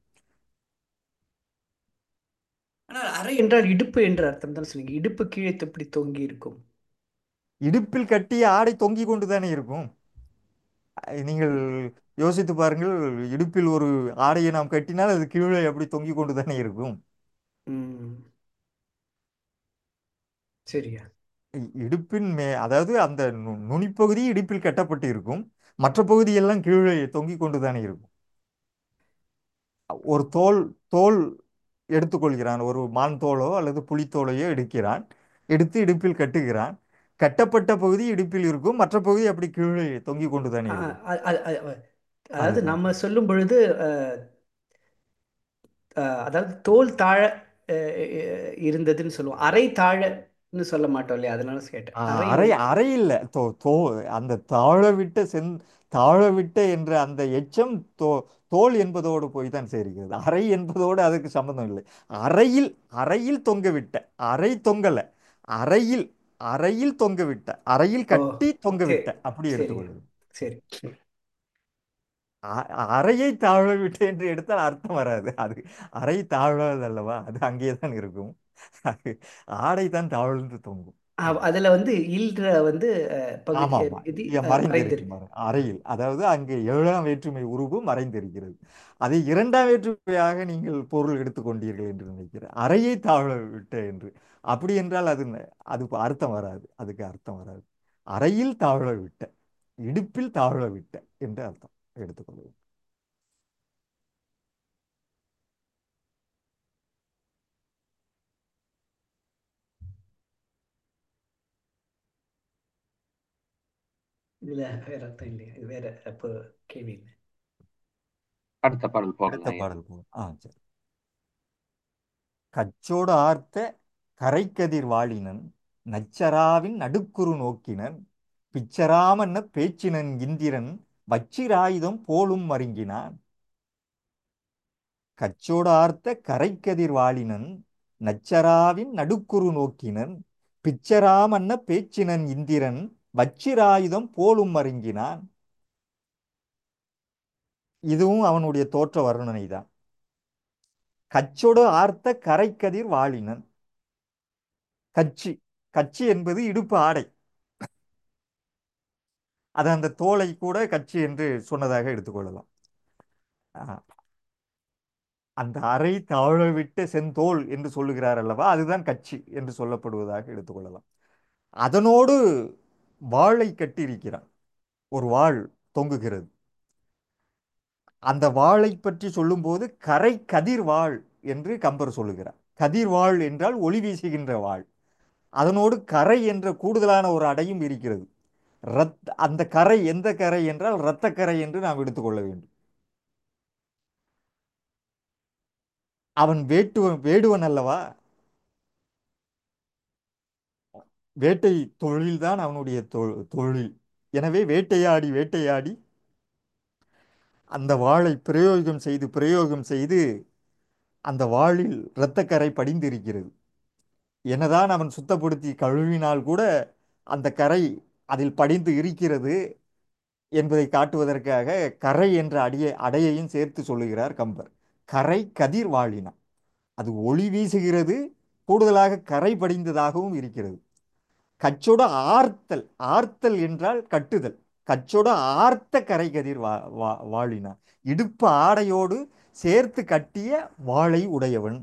ஆனால் அரை என்றால் இடுப்பு என்ற அர்த்தம் தான் சொன்னீங்க இடுப்பு கீழே எப்படி தொங்கி இருக்கும் இடுப்பில் கட்டிய ஆடை தொங்கிக் கொண்டு தானே இருக்கும் அஹ் நீங்கள் யோசித்து பாருங்கள் இடுப்பில் ஒரு ஆடையை நாம் கட்டினால் அது கீழே அப்படி தொங்கிக் கொண்டு தானே இருக்கும் ம் சரியா இ- இடுப்பின் மே அதாவது அந்த நு- நுனிப்பகுதி இடுப்பில் கட்டப்பட்டு இருக்கும் மற்ற பகுதியெல்லாம் கீழே தொங்கிக் கொண்டு தானே இருக்கும் ஒரு தோல் தோல் எடுத்துக்கொள்கிறான் ஒரு மான் தோலோ அல்லது புலித்தோலையோ எடுக்கிறான் எடுத்து இடுப்பில் கட்டுகிறான் கட்டப்பட்ட பகுதி இடுப்பில் இருக்கும் மற்ற பகுதி அப்படி கீழே தொங்கிக் கொண்டு தானே ஆ, இருக்கும் அ- அ- அ- அ- அதாவது அதுதான் நம்ம சொல்லும் பொழுது அஹ், அஹ், அதாவது தோல் தாழ அஹ், அஹ், இருந்ததுன்னு சொல்லுவோம் அரை தாழன்னு சொல்ல மாட்டோம் இல்லையா அதனால கேட்டேன் ஆ, அரை அறை அறை இல்லை தோ தோ அந்த தாழவிட்ட செந் தாழவிட்ட என்ற அந்த எச்சம் தோ தோல் என்பதோடு போய் தான் சேர்கிறது அறை என்பதோடு அதுக்கு சம்மந்தம் இல்லை அறையில் அறையில் தொங்கவிட்ட அறை தொங்கல அறையில் அறையில் தொங்கவிட்ட அறையில் ஓ கட்டி சரி தொங்கவிட்ட அப்படி சரிங்க எடுத்துக்கொள்ளுது சரி சரி அ- அறையை தாழவிட்ட என்று எடுத்தால் அர்த்தம் வராது அது அறை தாழாது அல்லவா அது அங்கேயே தான் இருக்கும் அது ஆடை தான் தாழ்ந்து தொங்கும் அ- ம். அதுல வந்து இல்ற வந்து அஹ், பகுதி ஆமா அஹ், ஆமா இது இங்க அஹ், மறைந்திருக்கும் மறைந்திருக்கு பாரு அறையில் அதாவது அங்கே ஏழாம் வேற்றுமை உருவு மறைந்திருக்கிறது அதை இரண்டாம் வேற்றுமையாக நீங்கள் பொருள் எடுத்துக்கொண்டீர்கள் என்று நினைக்கிறேன் அறையை தாழ விட்ட என்று அப்படி என்றால் அது ந- அது அர்த்தம் வராது அதுக்கு அர்த்தம் வராது அறையில் தாழ விட்ட இடுப்பில் தாழ விட்ட என்று அர்த்தம் எடுத்துக்கொள்வோம் இதுல வேற அர்த்தம் இல்லையா இது வேற அப்போ கேள்வி இல்லை அடுத்த பாடல் போகலாம் அடுத்த ஐயா பாடல் போகும் ஆ சரி கச்சோடு ஆர்த்த கரைக்கதிர் வாழினன் நச்சராவின் நடுக்குறு நோக்கினன் பிச்சராமன்ன பேச்சினன் இந்திரன் வச்சிராயுதம் போலும் மருங்கினான் கச்சோடு ஆர்த்த கரைக்கதிர் வாழினன் நச்சராவின் நடுக்குறு நோக்கினன் பிச்சராமன்ன பேச்சினன் இந்திரன் வச்சிராயுதம் போலும் மருங்கினான் இதுவும் அவனுடைய தோற்ற வர்ணனை தான் கச்சொடு ஆர்த்த கரைக்கதிர் வாழினன் கச்சி கச்சி என்பது இடுப்பு ஆடை அது அந்த தோலை கூட கச்சி என்று சொன்னதாக எடுத்துக்கொள்ளலாம் ஆ, அந்த அரை தாழவிட்ட செந்தோல் என்று சொல்லுகிறார் அல்லவா அதுதான் கச்சி என்று சொல்லப்படுவதாக எடுத்துக்கொள்ளலாம் அதனோடு வாளை கட்டியிருக்கிறான் ஒரு வாள் தொங்குகிறது அந்த வாளை பற்றி சொல்லும்போது கரை கதிர் வாள் என்று கம்பர் சொல்லுகிறார் கதிர் வாள் என்றால் ஒளி வீசுகின்ற வாள் அதனோடு கரை என்ற கூடுதலான ஒரு அடையும் இருக்கிறது ரத் அந்த கரை எந்த கரை என்றால் இரத்தக்கரை என்று நாம் எடுத்துக்கொள்ள வேண்டும் அவன் வேட்டுவன் வேடுவன் அல்லவா வேட்டை தொழில்தான் அவனுடைய தொ- தொழில் எனவே வேட்டையாடி வேட்டையாடி அந்த வாளை பிரயோகம் செய்து பிரயோகம் செய்து அந்த வாளில் இரத்தக்கரை படிந்திருக்கிறது என்னதான் அவன் சுத்தப்படுத்தி கழுவினால் கூட அந்த கரை அதில் படிந்து இருக்கிறது என்பதை காட்டுவதற்காக கரை என்ற அடியை அடையையும் சேர்த்து சொல்லுகிறார் கம்பர் கரை கதிர் வாழினா அது ஒளி வீசுகிறது கூடுதலாக கரை படிந்ததாகவும் இருக்கிறது கச்சோட ஆர்த்தல் ஆர்த்தல் என்றால் கட்டுதல் கச்சோட ஆர்த்த கரை கதிர் வா வா வாழினா இடுப்பு ஆடையோடு சேர்த்து கட்டிய வாளை உடையவன்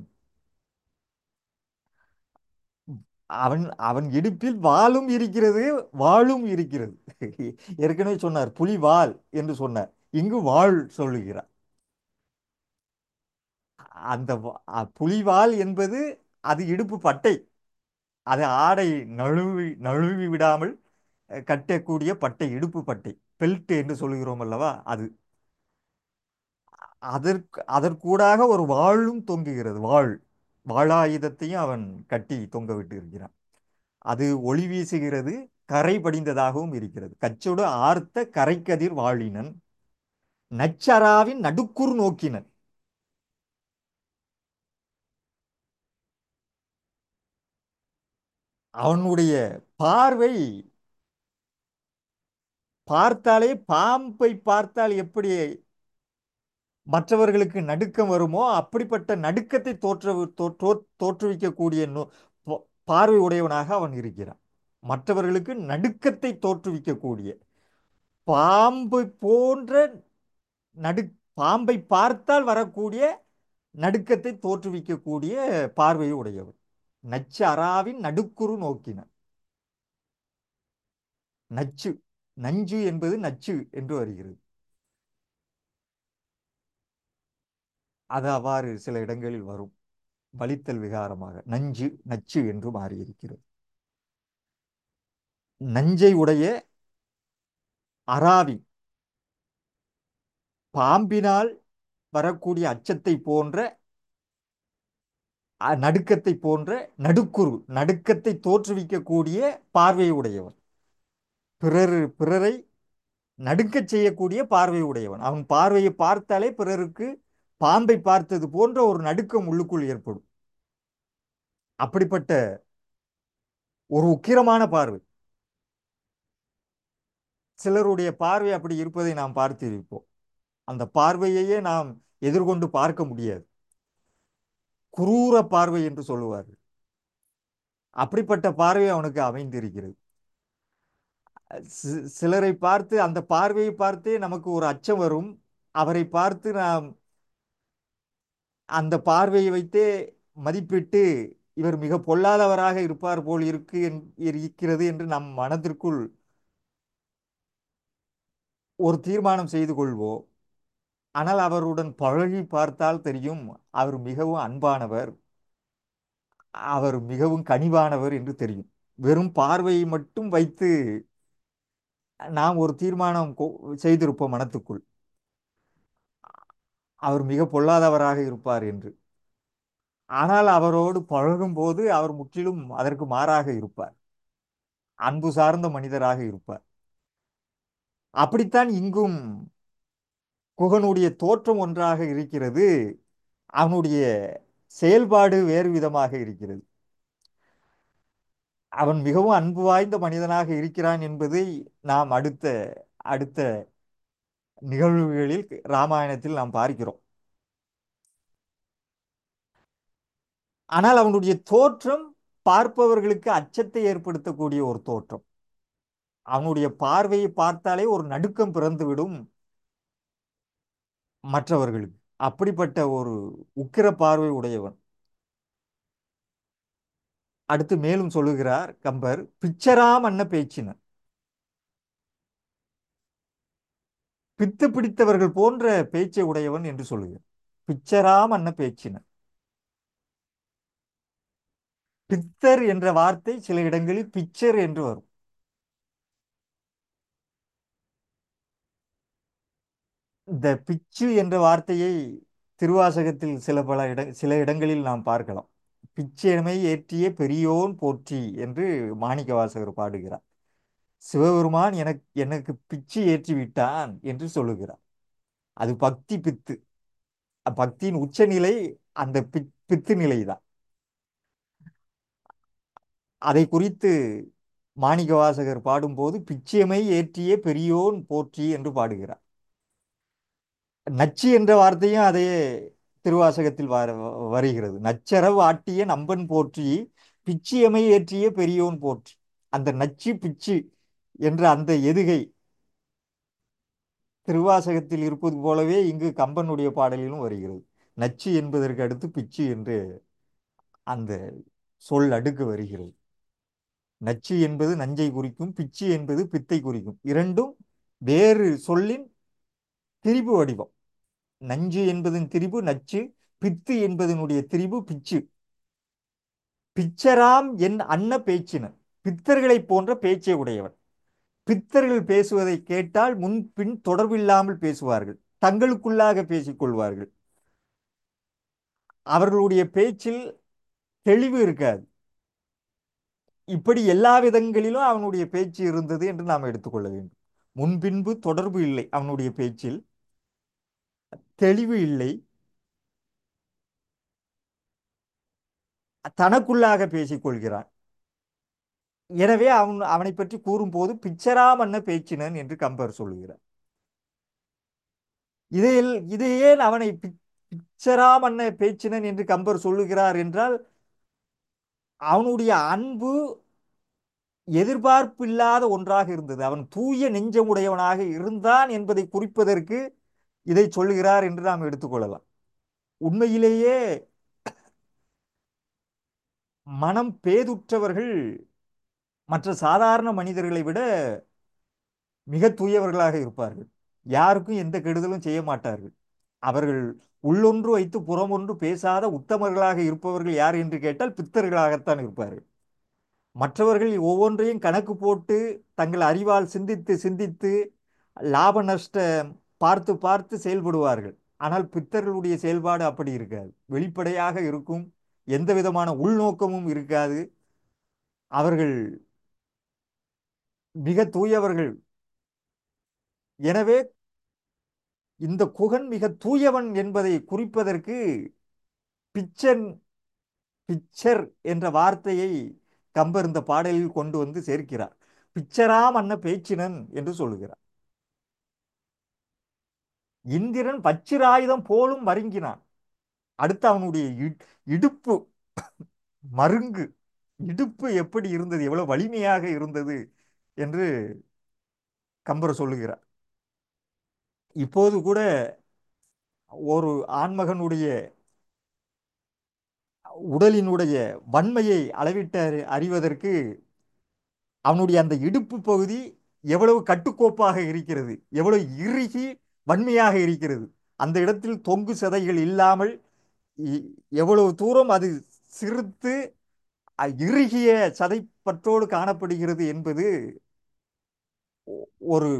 அவன் அவன் இடுப்பில் வாளும் இருக்கிறது வாளும் இருக்கிறது ஏற்கனவே சொன்னார் புலி வாள் என்று சொன்னார் இங்கு வாள் சொல்லுகிறார் அந்த வா- அ, புலிவால் என்பது அது இடுப்பு பட்டை அது ஆடை நழுவி நழுவி விடாமல் அஹ், கட்டக்கூடிய பட்டை இடுப்பு பட்டை பெல்ட் என்று சொல்லுகிறோம் அல்லவா அது அதற்கு அதற்கூடாக ஒரு வாளும் தொங்குகிறது வாள் வாளாயுதத்தையும் அவன் கட்டி தொங்க விட்டு இருக்கிறான் அது ஒளி வீசுகிறது கரை படிந்ததாகவும் இருக்கிறது கச்சோடு ஆர்த்த கரைக்கதிர் வாழினன் நச்சராவின் நடுக்குறு நோக்கினன் அவனுடைய பார்வை பார்த்தாலே பாம்பை பார்த்தால் எப்படி மற்றவர்களுக்கு நடுக்கம் வருமோ அப்படிப்பட்ட நடுக்கத்தை தோற்ற தோற்றோ தோற்றுவிக்கக்கூடிய நோ- பா- பார்வை உடையவனாக அவன் இருக்கிறான் மற்றவர்களுக்கு நடுக்கத்தை தோற்றுவிக்கக்கூடிய பாம்பு போன்ற நடு பாம்பை பார்த்தால் வரக்கூடிய நடுக்கத்தை தோற்றுவிக்கக்கூடிய பார்வையை உடையவன் நச்சு அறாவின் நடுக்குறு நோக்கினன் நச்சு நஞ்சு என்பது நச்சு என்று வருகிறது அது அவ்வாறு சில இடங்களில் வரும் வலித்தல் விகாரமாக நஞ்சு நச்சு என்று மாறியிருக்கிறது நஞ்சை உடைய அராவி பாம்பினால் வரக்கூடிய அச்சத்தை போன்ற அ, நடுக்கத்தை போன்ற நடுக்குறு நடுக்கத்தை தோற்றுவிக்கக்கூடிய பார்வையை உடையவன் பிறர் பிறரை நடுக்கச் செய்யக்கூடிய பார்வை உடையவன் அவன் பார்வையை பார்த்தாலே பிறருக்கு பாம்பை பார்த்தது போன்ற ஒரு நடுக்கம் உள்ளுக்குள் ஏற்படும் அப்படிப்பட்ட ஒரு உக்கிரமான பார்வை சிலருடைய பார்வை அப்படி இருப்பதை நாம் பார்த்திருப்போம் அந்த பார்வையையே நாம் எதிர்கொண்டு பார்க்க முடியாது குரூர பார்வை என்று சொல்லுவார்கள் அப்படிப்பட்ட பார்வை அவனுக்கு அமைந்திருக்கிறது சி- சிலரை பார்த்து அந்த பார்வையை பார்த்தே நமக்கு ஒரு அச்சம் வரும் அவரை பார்த்து நாம் அந்த பார்வையை வைத்தே மதிப்பிட்டு இவர் மிக பொல்லாதவராக இருப்பார் போல் இருக்கு என்- இருக்கிறது என்று நம் மனதிற்குள் ஒரு தீர்மானம் செய்து கொள்வோம் ஆனால் அவருடன் பழகி பார்த்தால் தெரியும் அவர் மிகவும் அன்பானவர் அவர் மிகவும் கனிவானவர் என்று தெரியும் வெறும் பார்வையை மட்டும் வைத்து நாம் ஒரு தீர்மானம் கொ- செய்திருப்போம் மனத்துக்குள் அவர் மிக பொல்லாதவராக இருப்பார் என்று ஆனால் அவரோடு பழகும்போது அவர் முற்றிலும் அதற்கு மாறாக இருப்பார் அன்பு சார்ந்த மனிதராக இருப்பார் அப்படித்தான் இங்கும் குகனுடைய தோற்றம் ஒன்றாக இருக்கிறது அவனுடைய செயல்பாடு வேறு விதமாக இருக்கிறது அவன் மிகவும் அன்பு வாய்ந்த மனிதனாக இருக்கிறான் என்பதை நாம் அடுத்த அடுத்த நிகழ்வுகளில் ராமாயணத்தில் நாம் பார்க்கிறோம் ஆனால் அவனுடைய தோற்றம் பார்ப்பவர்களுக்கு அச்சத்தை ஏற்படுத்தக்கூடிய ஒரு தோற்றம் அவனுடைய பார்வையை பார்த்தாலே ஒரு நடுக்கம் பிறந்துவிடும் மற்றவர்களுக்கு அப்படிப்பட்ட ஒரு உக்கிர பார்வை உடையவன் அடுத்து மேலும் சொல்லுகிறார் கம்பர் பிச்சராம் அன்ன பேச்சினன் பித்து பிடித்தவர்கள் போன்ற பேச்சை உடையவன் என்று சொல்லுகிறார் பிச்சராம் அன்ன பேச்சினன் பித்தர் என்ற வார்த்தை சில இடங்களில் பிச்சர் என்று வரும் இந்த பிச்சு என்ற வார்த்தையை திருவாசகத்தில் சில பல இட சில இடங்களில் நாம் பார்க்கலாம் பிச்சைமை ஏற்றிய பெரியோன் போற்றி என்று மாணிக்கவாசகர் பாடுகிறார் சிவபெருமான் எனக்கு எனக்கு பிச்சு ஏற்றி விட்டான் என்று சொல்லுகிறார் அது பக்தி பித்து பக்தியின் உச்சநிலை அந்த பி- பித்து நிலைதான் அதை குறித்து மாணிக்கவாசகர் பாடும்போது பிச்சைமை ஏற்றிய பெரியோன் போற்றி என்று பாடுகிறார் நச்சு என்ற வார்த்தையும் அதே திருவாசகத்தில் வர வருகிறது நச்சரவு ஆட்டிய நம்பன் போற்றி பிச்சியமை ஏற்றிய பெரியோன் போற்றி அந்த நச்சு பிச்சு என்ற அந்த எதுகை திருவாசகத்தில் இருப்பது போலவே இங்கு கம்பனுடைய பாடலிலும் வருகிறது நச்சு என்பதற்கு அடுத்து பிச்சு என்று அந்த சொல் அடுக்கு வருகிறது நச்சு என்பது நஞ்சை குறிக்கும் பிச்சு என்பது பித்தை குறிக்கும் இரண்டும் வேறு சொல்லின் திரிபு வடிவம் நஞ்சு என்பதன் திரிபு நச்சு பித்து என்பதனுடைய திரிபு பிச்சு பிச்சராம் என் அன்ன பேச்சினன் பித்தர்களைப் போன்ற பேச்சை உடையவன் பித்தர்கள் பேசுவதை கேட்டால் முன் பின் தொடர்பில்லாமல் பேசுவார்கள் தங்களுக்குள்ளாக பேசிக் கொள்வார்கள் அவர்களுடைய பேச்சில் தெளிவு இருக்காது இப்படி எல்லா விதங்களிலும் அவனுடைய பேச்சு இருந்தது என்று நாம் எடுத்துக்கொள்ள வேண்டும் முன்பின்பு தொடர்பு இல்லை அவனுடைய பேச்சில் தெளிவு இல்லை தனக்குள்ளாக பேசிக் கொள்கிறான் எனவே அவன் அவனை பற்றி கூறும்போது பிச்சராமன்ன பேச்சினன் என்று கம்பர் சொல்லுகிறார் இதில் இது ஏன் அவனை பி- பிச்சராமன்ன பேச்சினன் என்று கம்பர் சொல்லுகிறார் என்றால் அவனுடைய அன்பு எதிர்பார்ப்பில்லாத ஒன்றாக இருந்தது அவன் தூய நெஞ்சமுடையவனாக இருந்தான் என்பதை குறிப்பதற்கு இதை சொல்லுகிறார் என்று நாம் எடுத்துக்கொள்ளலாம் உண்மையிலேயே மனம் பேதுற்றவர்கள் மற்ற சாதாரண மனிதர்களை விட மிக தூயவர்களாக இருப்பார்கள் யாருக்கும் எந்த கெடுதலும் செய்ய மாட்டார்கள் அவர்கள் உள்ளொன்று வைத்து புறமொன்று பேசாத உத்தமர்களாக இருப்பவர்கள் யார் என்று கேட்டால் பித்தர்களாகத்தான் இருப்பார்கள் மற்றவர்கள் ஒவ்வொன்றையும் கணக்கு போட்டு தங்கள் அறிவால் சிந்தித்து சிந்தித்து லாப நஷ்டம் பார்த்து பார்த்து செயல்படுவார்கள் ஆனால் பித்தர்களுடைய செயல்பாடு அப்படி இருக்காது வெளிப்படையாக இருக்கும் எந்த விதமான உள்நோக்கமும் இருக்காது அவர்கள் மிக தூயவர்கள் எனவே இந்த குகன் மிக தூயவன் என்பதை குறிப்பதற்கு பிச்சன் பிச்சர் என்ற வார்த்தையை கம்பர் இந்த பாடலில் கொண்டு வந்து சேர்க்கிறார் பிச்சராம் அன்ன பேச்சினன் என்று சொல்லுகிறார் இந்திரன் பச்சிராயுதம் போலும் மருங்கினான் அடுத்து அவனுடைய இ- இடுப்பு மருங்கு இடுப்பு எப்படி இருந்தது எவ்வளவு வலிமையாக இருந்தது என்று கம்பர் சொல்லுகிறார் இப்போது கூட ஒரு ஆண்மகனுடைய உடலினுடைய வன்மையை அளவிட்டு அறி- அறிவதற்கு அவனுடைய அந்த இடுப்பு பகுதி எவ்வளவு கட்டுக்கோப்பாக இருக்கிறது எவ்வளவு இறுகி வன்மையாக இருக்கிறது அந்த இடத்தில் தொங்கு சதைகள் இல்லாமல் இ- எவ்வளவு தூரம் அது சிறுத்து அ- இறுகிய சதைப்பற்றோடு காணப்படுகிறது என்பது ஒ- ஒரு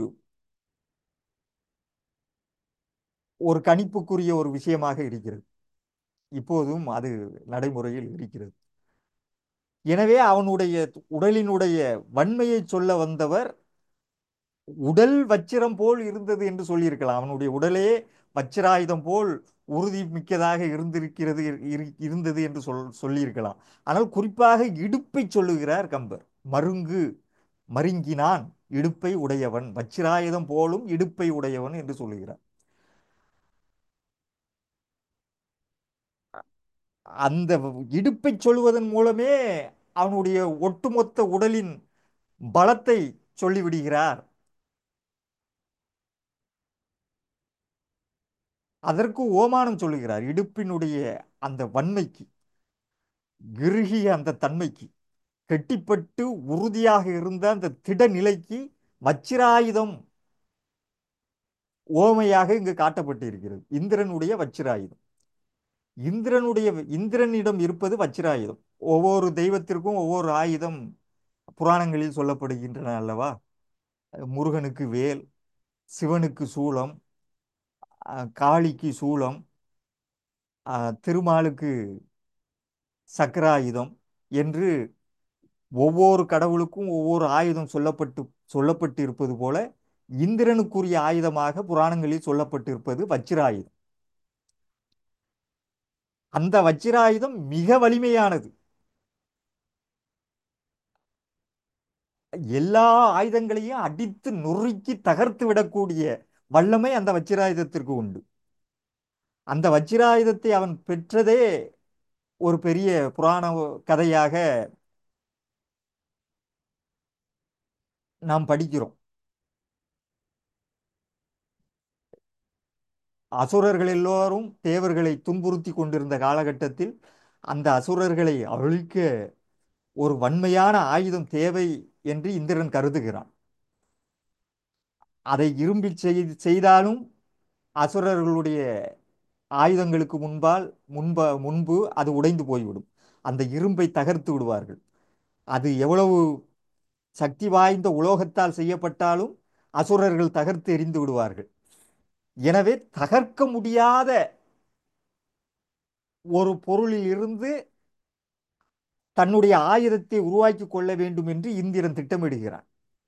ஒரு கணிப்புக்குரிய ஒரு விஷயமாக இருக்கிறது இப்போதும் அது நடைமுறையில் இருக்கிறது எனவே அவனுடைய உடலினுடைய வன்மையை சொல்ல வந்தவர் உடல் வச்சிரம் போல் இருந்தது என்று சொல்லியிருக்கலாம் அவனுடைய உடலே வச்சிராயுதம் போல் உறுதி மிக்கதாக இருந்திருக்கிறது இரு- இருந்தது என்று சொல் சொல்லியிருக்கலாம் ஆனால் குறிப்பாக இடுப்பை சொல்லுகிறார் கம்பர் மருங்கு மருங்கினான் இடுப்பை உடையவன் வச்சிராயுதம் போலும் இடுப்பை உடையவன் என்று சொல்லுகிறார் அந்த இடுப்பை சொல்வதன் மூலமே அவனுடைய ஒட்டுமொத்த உடலின் பலத்தை சொல்லிவிடுகிறார் அதற்கு ஓமானம் சொல்லுகிறார் இடுப்பினுடைய அந்த வன்மைக்கு கிருகிய அந்த தன்மைக்கு கெட்டிப்பட்டு உறுதியாக இருந்த அந்த திட நிலைக்கு வச்சிராயுதம் ஓமையாக இங்கு காட்டப்பட்டிருக்கிறது இந்திரனுடைய வச்சிராயுதம் இந்திரனுடைய இந்திரனிடம் இருப்பது வச்சிராயுதம் ஒவ்வொரு தெய்வத்திற்கும் ஒவ்வொரு ஆயுதம் புராணங்களில் சொல்லப்படுகின்றன அல்லவா முருகனுக்கு வேல் சிவனுக்கு சூலம் அஹ், காளிக்கு சூலம் அஹ், திருமாலுக்கு சக்கராயுதம் என்று ஒவ்வொரு கடவுளுக்கும் ஒவ்வொரு ஆயுதம் சொல்லப்பட்டு சொல்லப்பட்டு இருப்பது போல இந்திரனுக்குரிய ஆயுதமாக புராணங்களில் சொல்லப்பட்டிருப்பது வச்சிராயுதம் அந்த வச்சிராயுதம் மிக வலிமையானது எல்லா ஆயுதங்களையும் அடித்து நொறுக்கி தகர்த்து விடக்கூடிய வல்லமை அந்த வச்சிராயுதத்திற்கு உண்டு அந்த வச்சிராயுதத்தை அவன் பெற்றதே ஒரு பெரிய புராண கதையாக நாம் படிக்கிறோம் அசுரர்கள் எல்லோரும் தேவர்களை துன்புறுத்தி கொண்டிருந்த காலகட்டத்தில் அந்த அசுரர்களை அழிக்க ஒரு வன்மையான ஆயுதம் தேவை என்று இந்திரன் கருதுகிறான் அதை இரும்பில் செய்- செய்தாலும் அசுரர்களுடைய ஆயுதங்களுக்கு முன்பால் முன்ப முன்பு அது உடைந்து போய்விடும் அந்த இரும்பை தகர்த்து விடுவார்கள் அது எவ்வளவு சக்தி வாய்ந்த உலோகத்தால் செய்யப்பட்டாலும் அசுரர்கள் தகர்த்து எறிந்து விடுவார்கள் எனவே தகர்க்க முடியாத ஒரு பொருளில் இருந்து தன்னுடைய ஆயுதத்தை உருவாக்கி கொள்ள வேண்டும் என்று இந்திரன் திட்டமிடுகிறான்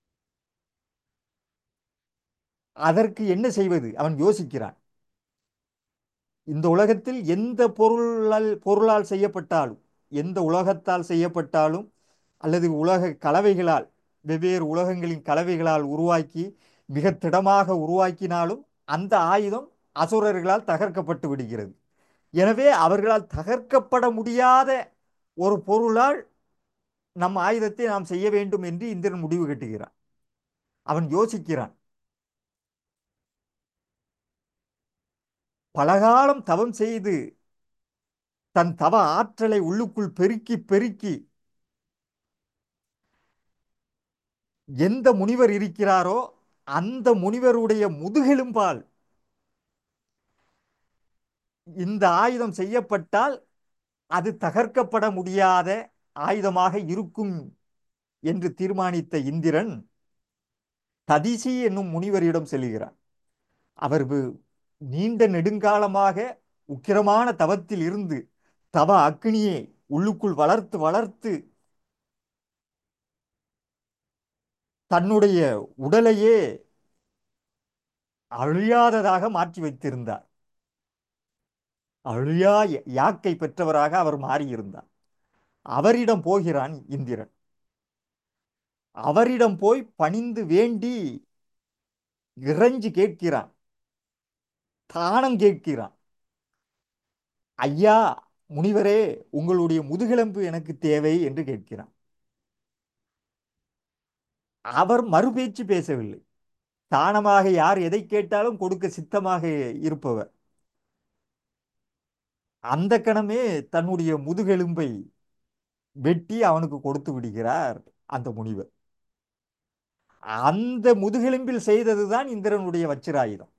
அதற்கு என்ன செய்வது அவன் யோசிக்கிறான் இந்த உலகத்தில் எந்த பொருளால் பொருளால் செய்யப்பட்டாலும் எந்த உலகத்தால் செய்யப்பட்டாலும் அல்லது உலக கலவைகளால் வெவ்வேறு உலகங்களின் கலவைகளால் உருவாக்கி மிக திடமாக உருவாக்கினாலும் அந்த ஆயுதம் அசுரர்களால் தகர்க்கப்பட்டு விடுகிறது எனவே அவர்களால் தகர்க்கப்பட முடியாத ஒரு பொருளால் நம் ஆயுதத்தை நாம் செய்ய வேண்டும் என்று இந்திரன் முடிவு கட்டுகிறான் அவன் யோசிக்கிறான் பலகாலம் தவம் செய்து தன் தவ ஆற்றலை உள்ளுக்குள் பெருக்கி பெருக்கி எந்த முனிவர் இருக்கிறாரோ அந்த முனிவருடைய முதுகெலும்பால் இந்த ஆயுதம் செய்யப்பட்டால் அது தகர்க்கப்பட முடியாத ஆயுதமாக இருக்கும் என்று தீர்மானித்த இந்திரன் ததிசி என்னும் முனிவரிடம் செல்கிறார் அவர் வு- நீண்ட நெடுங்காலமாக உக்கிரமான தவத்தில் இருந்து தவ அக்னியை உள்ளுக்குள் வளர்த்து வளர்த்து தன்னுடைய உடலையே அழியாததாக மாற்றி வைத்திருந்தார் அழியா ய- யாக்கை பெற்றவராக அவர் மாறியிருந்தார் அவரிடம் போகிறான் இந்திரன் அவரிடம் போய் பணிந்து வேண்டி இறைஞ்சு கேட்கிறான் தானம் கேட்கிறான் ஐயா முனிவரே உங்களுடைய முதுகெலும்பு எனக்கு தேவை என்று கேட்கிறான் அவர் மறுபேச்சு பேசவில்லை தானமாக யார் எதை கேட்டாலும் கொடுக்க சித்தமாக இருப்பவர் அந்த கணமே தன்னுடைய முதுகெலும்பை வெட்டி அவனுக்கு கொடுத்து விடுகிறார் அந்த முனிவர் அந்த முதுகெலும்பில் செய்ததுதான் இந்திரனுடைய வச்சிராயுதம்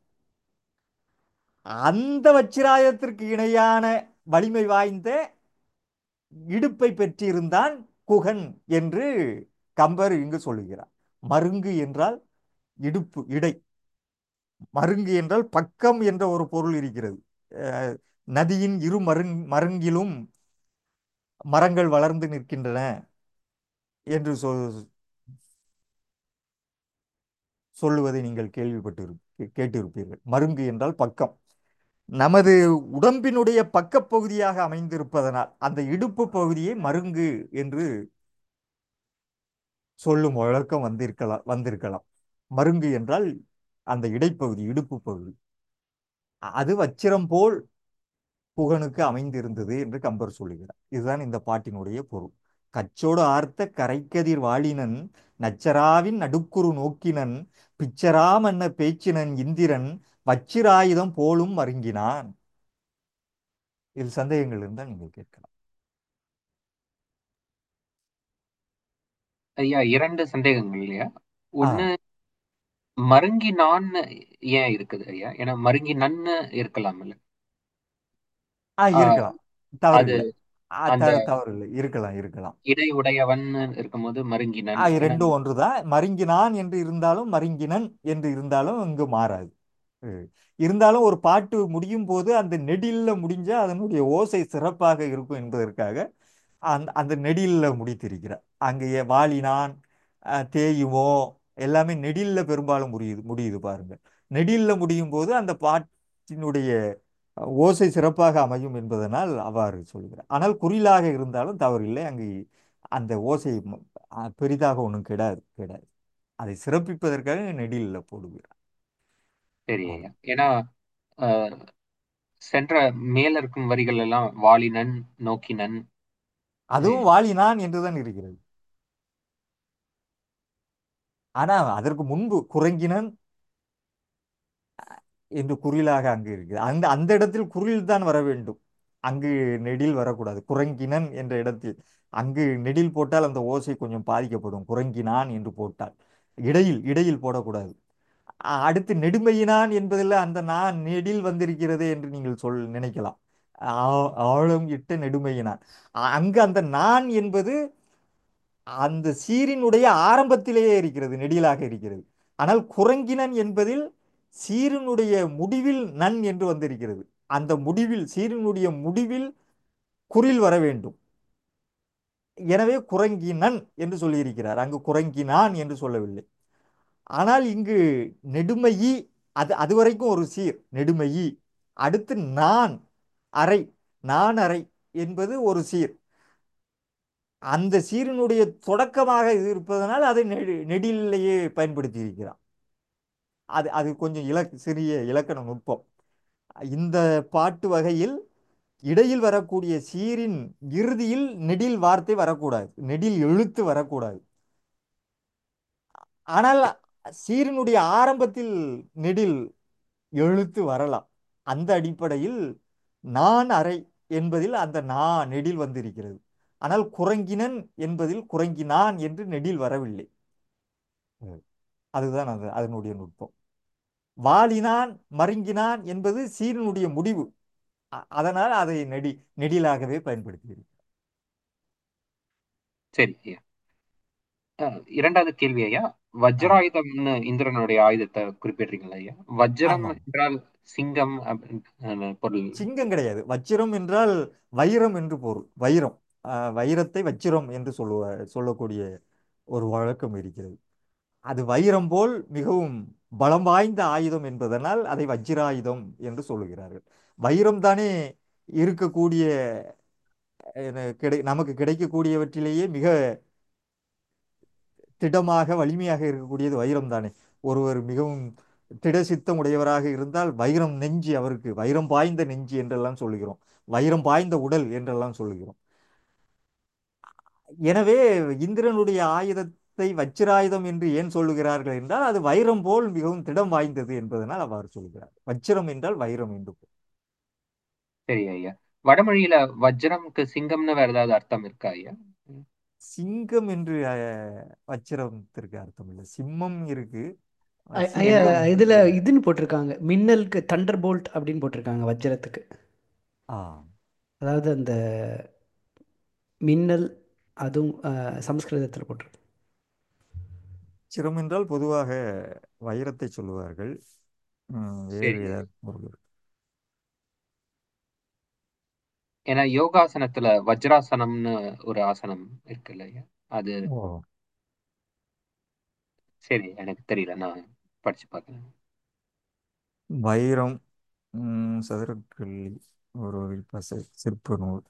அந்த வச்சிராயுதத்திற்கு இணையான வலிமை வாய்ந்த இடுப்பை பெற்றிருந்தான் குகன் என்று கம்பர் இங்கு சொல்லுகிறார் மருங்கு என்றால் இடுப்பு இடை மருங்கு என்றால் பக்கம் என்ற ஒரு பொருள் இருக்கிறது அஹ், நதியின் இரு மருங் மருங்கிலும் மரங்கள் வளர்ந்து நிற்கின்றன என்று சொல் சொல்லுவதை நீங்கள் கேள்விப்பட்டு கேட்டிருப்பீர்கள் மருங்கு என்றால் பக்கம் நமது உடம்பினுடைய பக்கப்பகுதியாக அமைந்திருப்பதனால் அந்த இடுப்பு பகுதியை மருங்கு என்று சொல்லும் வழக்கம் வந்திருக்கலாம் வந்திருக்கலாம் மருங்கு என்றால் அந்த இடைப்பகுதி இடுப்பு பகுதி அது வச்சிரம் போல் புகனுக்கு அமைந்திருந்தது என்று கம்பர் சொல்லுகிறார் இதுதான் இந்த பாட்டினுடைய பொருள் கச்சோடு ஆர்த்த கரைக்கதிர் வாழினன் நச்சராவின் நடுக்குறு நோக்கினன் பிச்சராம் என்ன பேச்சினன் இந்திரன் வச்சிராயுதம் போலும் மருங்கினான் இதில் சந்தேகங்கள் இருந்தால் நீங்கள் கேட்கலாம் ஐயா இரண்டு சந்தேகங்கள் இல்லையா ஆ ஒண்ணு மருங்கி நான் ஏன் இருக்குது ஐயா ஏன்னா மருங்கி நன்னு இருக்கலாம்ல ஆ ஆ, இருக்கலாம் தவறு அது இல்லை ஆ, அந்த த- தவறு இல்லை இருக்கலாம் இருக்கலாம் இடை உடையவன் இருக்கும்போது மருங்கி ஆ நன் ஏன்னா ரெண்டும் ஒன்றுதான் மருங்கினான் என்று இருந்தாலும் மருங்கினன் என்று இருந்தாலும் இங்கு மாறாது ம். இருந்தாலும் ஒரு பாட்டு முடியும் போது அந்த நெடில்ல முடிஞ்சா அதனுடைய ஓசை சிறப்பாக இருக்கும் என்பதற்காக அந்த அந்த நெடில்ல முடித்திருக்கிறார் அங்கே வாழினான் அஹ், தேயுமோ எல்லாமே நெடில்ல பெரும்பாலும் முடியுது முடியுது பாருங்க நெடில்ல முடியும் போது அந்த பாட்டினுடைய அஹ், ஓசை சிறப்பாக அமையும் என்பதனால் அவ்வாறு சொல்கிறார் ஆனால் குறிலாக இருந்தாலும் தவறில்லை அங்கு அந்த ஓசை ம- அஹ், பெரிதாக ஒன்றும் கெடாது கெடாது அதை சிறப்பிப்பதற்காக நெடில்ல போடுகிறார் சரி அவ்வளவு. ஐயா ஏன்னா அஹ், சென்ற மேல இருக்கும் வரிகள் எல்லாம் வாலினன் நோக்கினன் அதுவும் வாழினான் என்றுதான் இருக்கிறது ஆனா அதற்கு முன்பு குரங்கினன் என்று குறிலாக அங்கு இருக்குது அந்த அந்த இடத்தில் குறில் தான் வர வேண்டும் அங்கு நெடில் வரக்கூடாது குரங்கினன் என்ற இடத்தில் அங்கு நெடில் போட்டால் அந்த ஓசை கொஞ்சம் பாதிக்கப்படும் குரங்கினான் என்று போட்டால் இடையில் இடையில் போடக்கூடாது அ- அடுத்து நெடுமையினான் என்பதில் அந்த நான் நெடில் வந்திருக்கிறது என்று நீங்கள் சொல் நினைக்கலாம் ஆ- ஆழம் இட்ட நெடுமையினான் அ- அங்கு அந்த நான் என்பது அந்த சீரினுடைய ஆரம்பத்திலேயே இருக்கிறது நெடிலாக இருக்கிறது ஆனால் குரங்கினன் என்பதில் சீரினுடைய முடிவில் நன் என்று வந்திருக்கிறது அந்த முடிவில் சீரினுடைய முடிவில் குறில் வர வேண்டும் எனவே குரங்கினன் என்று சொல்லியிருக்கிறார் அங்கு குரங்கினான் என்று சொல்லவில்லை ஆனால் இங்கு நெடுமையி அது அது வரைக்கும் ஒரு சீர் நெடுமையி அடுத்து நான் அறை நான் அறை என்பது ஒரு சீர் அந்த சீரினுடைய தொடக்கமாக இது இருப்பதனால் அதை நெடு நெடிலேயே பயன்படுத்தி இருக்கிறான் அது அது கொஞ்சம் இலக் சிறிய இலக்கண நுட்பம் இந்த பாட்டு வகையில் இடையில் வரக்கூடிய சீரின் இறுதியில் நெடில் வார்த்தை வரக்கூடாது நெடில் எழுத்து வரக்கூடாது ஆனால் சீரினுடைய ஆரம்பத்தில் நெடில் எழுத்து வரலாம் அந்த அடிப்படையில் நான் அறை என்பதில் அந்த நா நெடில் வந்திருக்கிறது ஆனால் குரங்கினன் என்பதில் குரங்கினான் என்று நெடில் வரவில்லை ம். அதுதான் அது அதனுடைய நுட்பம் வாலினான் மருங்கினான் என்பது சீரினுடைய முடிவு அ- அதனால் அதை நெடி நெடிலாகவே பயன்படுத்தியிருக்கிறார் சரி ஐயா அஹ், இரண்டாவது கேள்வி ஐயா ஆ வஜ்ராயுதம்னு இந்திரனுடைய ஆயுதத்தை குறிப்பிடுறீங்களா ஐயா வஜ்ரம் ஆமாம் என்றால் சிங்கம் அப்படின்னு, அஹ், பொருள் சிங்கம் கிடையாது வச்சிரம் என்றால் வைரம் என்று பொருள் வைரம் ஆஹ் வைரத்தை வச்சிரம் என்று சொல்லுவ சொல்லக்கூடிய ஒரு வழக்கம் இருக்கிறது அது வைரம் போல் மிகவும் பலம் வாய்ந்த ஆயுதம் என்பதனால் அதை வஜ்ராயுதம் என்று சொல்லுகிறார்கள் வைரம் தானே இருக்கக்கூடிய அஹ், கிடை நமக்கு கிடைக்கக்கூடியவற்றிலேயே மிக திடமாக வலிமையாக இருக்கக்கூடியது வைரம் தானே ஒருவர் மிகவும் திட சித்தம் உடையவராக இருந்தால் வைரம் நெஞ்சு அவருக்கு வைரம் பாய்ந்த நெஞ்சு என்றெல்லாம் சொல்லுகிறோம் வைரம் பாய்ந்த உடல் என்றெல்லாம் சொல்லுகிறோம் எனவே இந்திரனுடைய ஆயுதத்தை வச்சிராயுதம் என்று ஏன் சொல்லுகிறார்கள் என்றால் அது வைரம் போல் மிகவும் திடம் வாய்ந்தது என்பதனால் அவ்வாறு சொல்கிறார் வச்சிரம் என்றால் வைரம் என்று பொருள். சரி ஐயா வடமொழியில வஜ்ரம்க்கு சிங்கம்னு வேற ஏதாவது அர்த்தம் இருக்கா ஐயா ம். சிங்கம் என்று அஹ், வச்சிரத்திற்கு அர்த்தம் இல்லை சிம்மம் இருக்கு ஐ- ஐயா சிங்கம் இதுல இதுன்னு போட்டிருக்காங்க மின்னலுக்கு தண்டர் போல்ட் அப்படின்னு போட்டிருக்காங்க வஜ்ரத்துக்கு ஆ அதாவது அந்த மின்னல் அதுவும் அஹ், சமஸ்கிருதத்துல போட்டிருக்கு சிரம் என்றால் பொதுவாக வைரத்தை சொல்லுவார்கள் ம், வேறு சரி ஏதாவது பொருள் இருக்கு. ஏன்னா யோகாசனத்துல வஜ்ராசனம்னு ஒரு ஆசனம் இருக்குல்ல ஐயா அது ஓ சரி எனக்கு தெரியல நான் படிச்சு பார்க்கறேன் வைரம் ம், சதுரக்கல்லி ஒரு பசை சிற்ப நூல்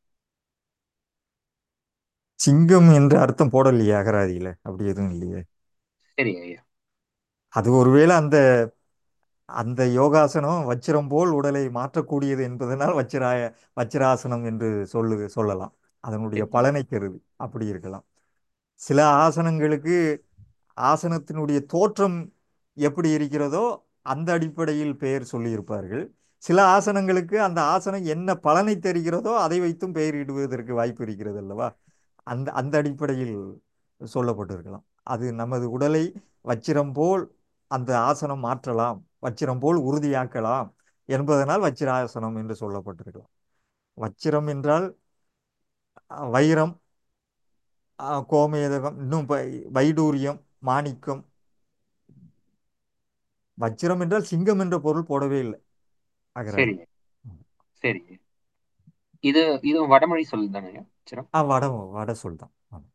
சிங்கம் என்ற அர்த்தம் போடலையே அகராதியில அப்படி எதுவும் இல்லையே சரி ஐயா அது ஒருவேளை அந்த அந்த யோகாசனம் வச்சிரம் போல் உடலை மாற்றக்கூடியது என்பதனால் வச்சிராய வச்சிராசனம் என்று சொல்லு சொல்லலாம் அதனுடைய சரி பலனை கருதி அப்படி இருக்கலாம் சில ஆசனங்களுக்கு ஆசனத்தினுடைய தோற்றம் எப்படி இருக்கிறதோ அந்த அடிப்படையில் பெயர் சொல்லியிருப்பார்கள் சில ஆசனங்களுக்கு அந்த ஆசனம் என்ன பலனை தருகிறதோ அதை வைத்தும் பெயரிடுவதற்கு வாய்ப்பு இருக்கிறது அல்லவா அந்த அந்த அடிப்படையில் சொல்லப்பட்டிருக்கலாம் அது நமது உடலை வச்சிரம் போல் அந்த ஆசனம் மாற்றலாம் வச்சிரம் போல் உறுதியாக்கலாம் என்பதனால் வச்சிராசனம் என்று சொல்லப்பட்டிருக்கலாம் வச்சிரம் என்றால் அஹ், வைரம் அஹ், கோமேதகம் இன்னும் பை- வைடூரியம் மாணிக்கம் வச்சிரம் என்றால் சிங்கம் என்ற பொருள் போடவே இல்லை அகராதி சரிங்க சரிங்க இது இது வடமொழி சொல் தானேங்க சிரம் ஆ வட வட சொல் தான் ஆமா.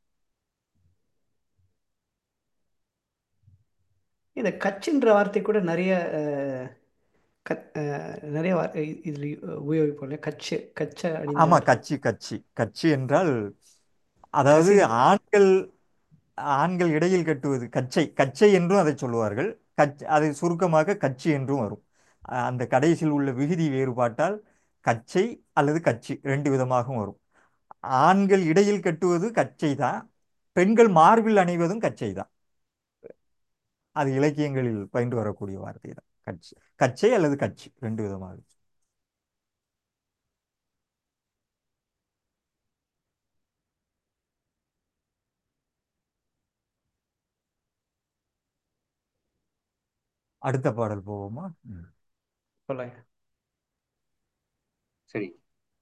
இந்த கச்சுன்ற வார்த்தை கூட நிறைய அஹ், கத் அஹ், நிறைய வார்த்தை இதில் உபயோகிப்போம் இல்லையா கச்சு கச்ச ஆமா அணிந்தவர் கட்சி கட்சி கட்சி என்றால் அதாவது கசிவு ஆண்கள் ஆண்கள் இடையில் கட்டுவது கச்சை கச்சை என்றும் அதை சொல்லுவார்கள் கச் அதை சுருக்கமாக கட்சி என்றும் வரும் அஹ் அந்த கடைசியில் உள்ள விகுதி வேறுபாட்டால் கச்சை அல்லது கட்சி ரெண்டு விதமாகவும் வரும் ஆண்கள் இடையில் கட்டுவது கச்சை தான் பெண்கள் மார்பில் அணிவதும் கச்சை தான் அது இலக்கியங்களில் பயின்று வரக்கூடிய வார்த்தை தான் கட்சி கச்சை அல்லது கட்சி ரெண்டு விதமாக அடுத்த பாடல் போவோமா ம். சொல்லுங்க சரி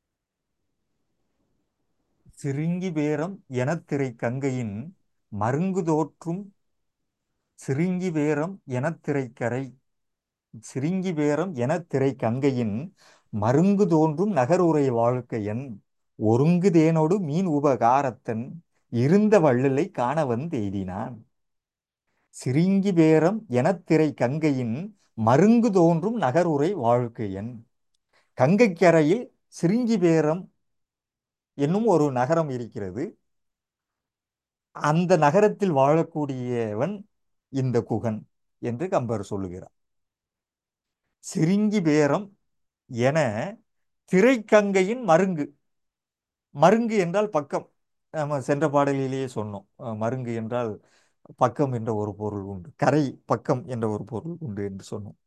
சிறுங்கி பேரம் எனத்திரை கங்கையின் மருங்கு தோற்றும் சிறுங்கி பேரம் எனத்திரைக்கரை சிறுங்கி பேரம் எனத்திரை கங்கையின் மருங்கு தோன்றும் நகருரை வாழ்க்கையன் ஒருங்கு தேனோடு மீன் உபகாரத்தன் இருந்த வள்ளலை காண வந்தெய்தினான் சிறுங்கி பேரம் எனத்திரை கங்கையின் மருங்கு தோன்றும் நகருரை வாழ்க்கையன் கங்கைக்கரையில் சிறுங்கி பேரம் என்னும் ஒரு நகரம் இருக்கிறது அந்த நகரத்தில் வாழக்கூடியவன் இந்த குகன் என்று கம்பர் சொல்லுகிறார் சிறுங்கி பேரம் என திரைக்கங்கையின் மருங்கு மருங்கு என்றால் பக்கம் நம்ம சென்ற பாடலிலேயே சொன்னோம் அஹ் மருங்கு என்றால் பக்கம் என்ற ஒரு பொருள் உண்டு கரை பக்கம் என்ற ஒரு பொருள் உண்டு என்று சொன்னோம்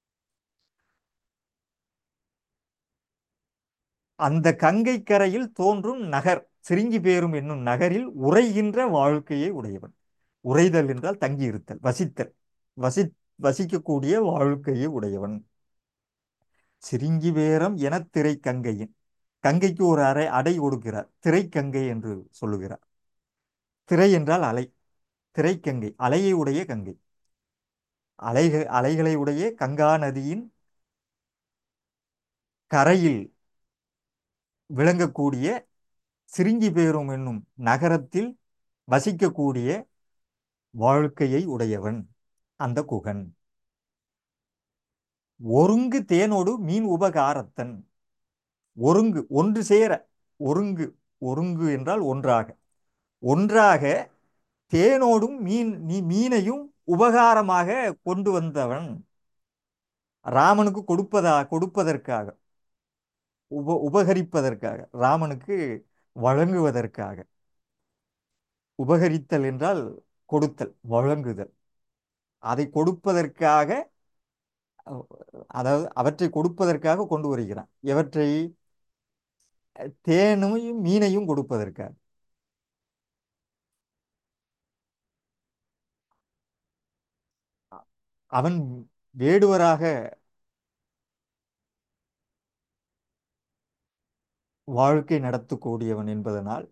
அந்த கங்கை கரையில் தோன்றும் நகர் சிறுங்கி பேரும் என்னும் நகரில் உறைகின்ற வாழ்க்கையை உடையவன் உறைதல் என்றால் தங்கியிருத்தல் வசித்தல் வசி வசிக்கக்கூடிய வாழ்க்கையை உடையவன் சிறுங்கி பேரம் என திரை கங்கையின் கங்கைக்கு ஒரு அறை அடை கொடுக்கிறார் திரைக்கங்கை என்று சொல்லுகிறார் திரை என்றால் அலை திரைக்கங்கை அலையை உடைய கங்கை அலைக அலைகளை உடைய கங்கா நதியின் கரையில் விளங்கக்கூடிய சிறுங்கி பேரும் என்னும் நகரத்தில் வசிக்கக்கூடிய வாழ்க்கையை உடையவன் அந்த குகன் ஒருங்கு தேனோடு மீன் உபகாரத்தன் ஒருங்கு ஒன்று சேர ஒருங்கு ஒருங்கு என்றால் ஒன்றாக ஒன்றாக தேனோடும் மீன் நீ மீனையும் உபகாரமாக கொண்டு வந்தவன் ராமனுக்கு கொடுப்பதா கொடுப்பதற்காக உப உபகரிப்பதற்காக ராமனுக்கு வழங்குவதற்காக உபகரித்தல் என்றால் கொடுத்தல் வழங்குதல் அதை கொடுப்பதற்காக அஹ், அதாவது அவற்றை கொடுப்பதற்காக கொண்டு வருகிறான் எவற்றை தேனையும் மீனையும் கொடுப்பதற்காக அவன் வேடுவராக வாழ்க்கை நடத்தக்கூடியவன் என்பதனால்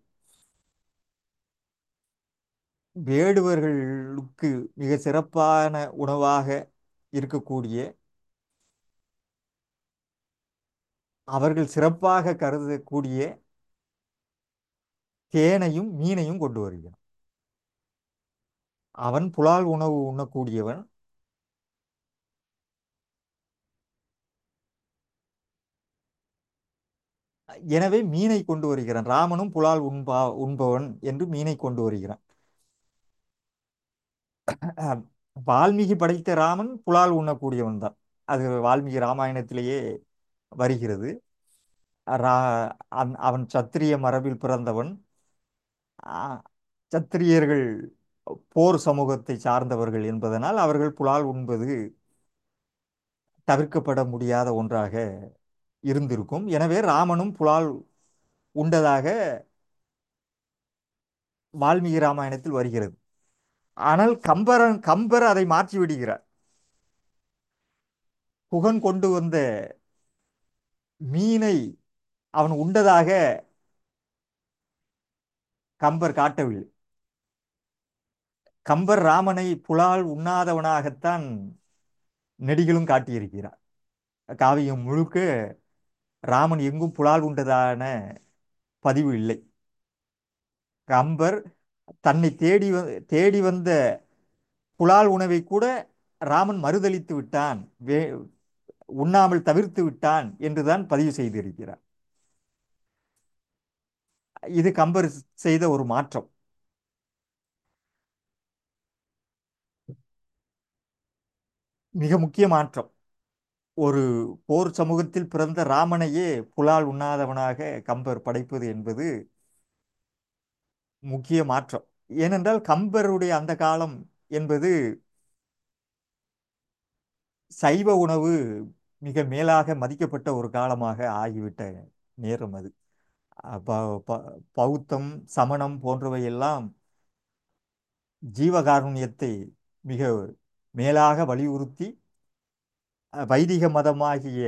வேடுவர்களுக்கு மிக சிறப்பான உணவாக இருக்கக்கூடிய அவர்கள் சிறப்பாக கருதக்கூடிய தேனையும் மீனையும் கொண்டு வருகிறான் அவன் புலால் உணவு உண்ணக்கூடியவன் எனவே மீனை கொண்டு வருகிறான் ராமனும் புலால் உண்பா உண்பவன் என்று மீனை கொண்டு வருகிறான் அஹ், வால்மீகி படைத்த ராமன் புலால் உண்ணக்கூடியவன் தான் அது வால்மீகி ராமாயணத்திலேயே வருகிறது ரா- அவன் அவன் சத்திரிய மரபில் பிறந்தவன் ஆ, சத்திரியர்கள் போர் சமூகத்தை சார்ந்தவர்கள் என்பதனால் அவர்கள் புலால் உண்பது தவிர்க்கப்பட முடியாத ஒன்றாக இருந்திருக்கும் எனவே ராமனும் புலால் உண்டதாக வால்மீகி ராமாயணத்தில் வருகிறது ஆனால் கம்பரன் கம்பர் அதை மாற்றி விடுகிறார் புகன் கொண்டு வந்த மீனை அவன் உண்டதாக கம்பர் காட்டவில்லை கம்பர் ராமனை புலால் உண்ணாதவனாகத்தான் நெடிகளும் காட்டியிருக்கிறார் காவியம் முழுக்க ராமன் எங்கும் புலால் உண்டதான பதிவு இல்லை கம்பர் தன்னை தேடி வ- தேடி வந்த புலால் உணவை கூட ராமன் மறுதலித்து விட்டான் வே உண்ணாமல் தவிர்த்து விட்டான் என்றுதான் பதிவு செய்திருக்கிறார் இது கம்பர் செய்த ஒரு மாற்றம் மிக முக்கிய மாற்றம் ஒரு போர் சமூகத்தில் பிறந்த ராமனையே புலால் உண்ணாதவனாக கம்பர் படைப்பது என்பது முக்கிய மாற்றம் ஏனென்றால் கம்பருடைய அந்த காலம் என்பது சைவ உணவு மிக மேலாக மதிக்கப்பட்ட ஒரு காலமாக ஆகிவிட்ட நேரம் அது ப- ப- பௌத்தம் சமணம் போன்றவையெல்லாம் ஜீவகாருண்யத்தை மிக மேலாக வலியுறுத்தி அஹ், வைதிக மதமாகிய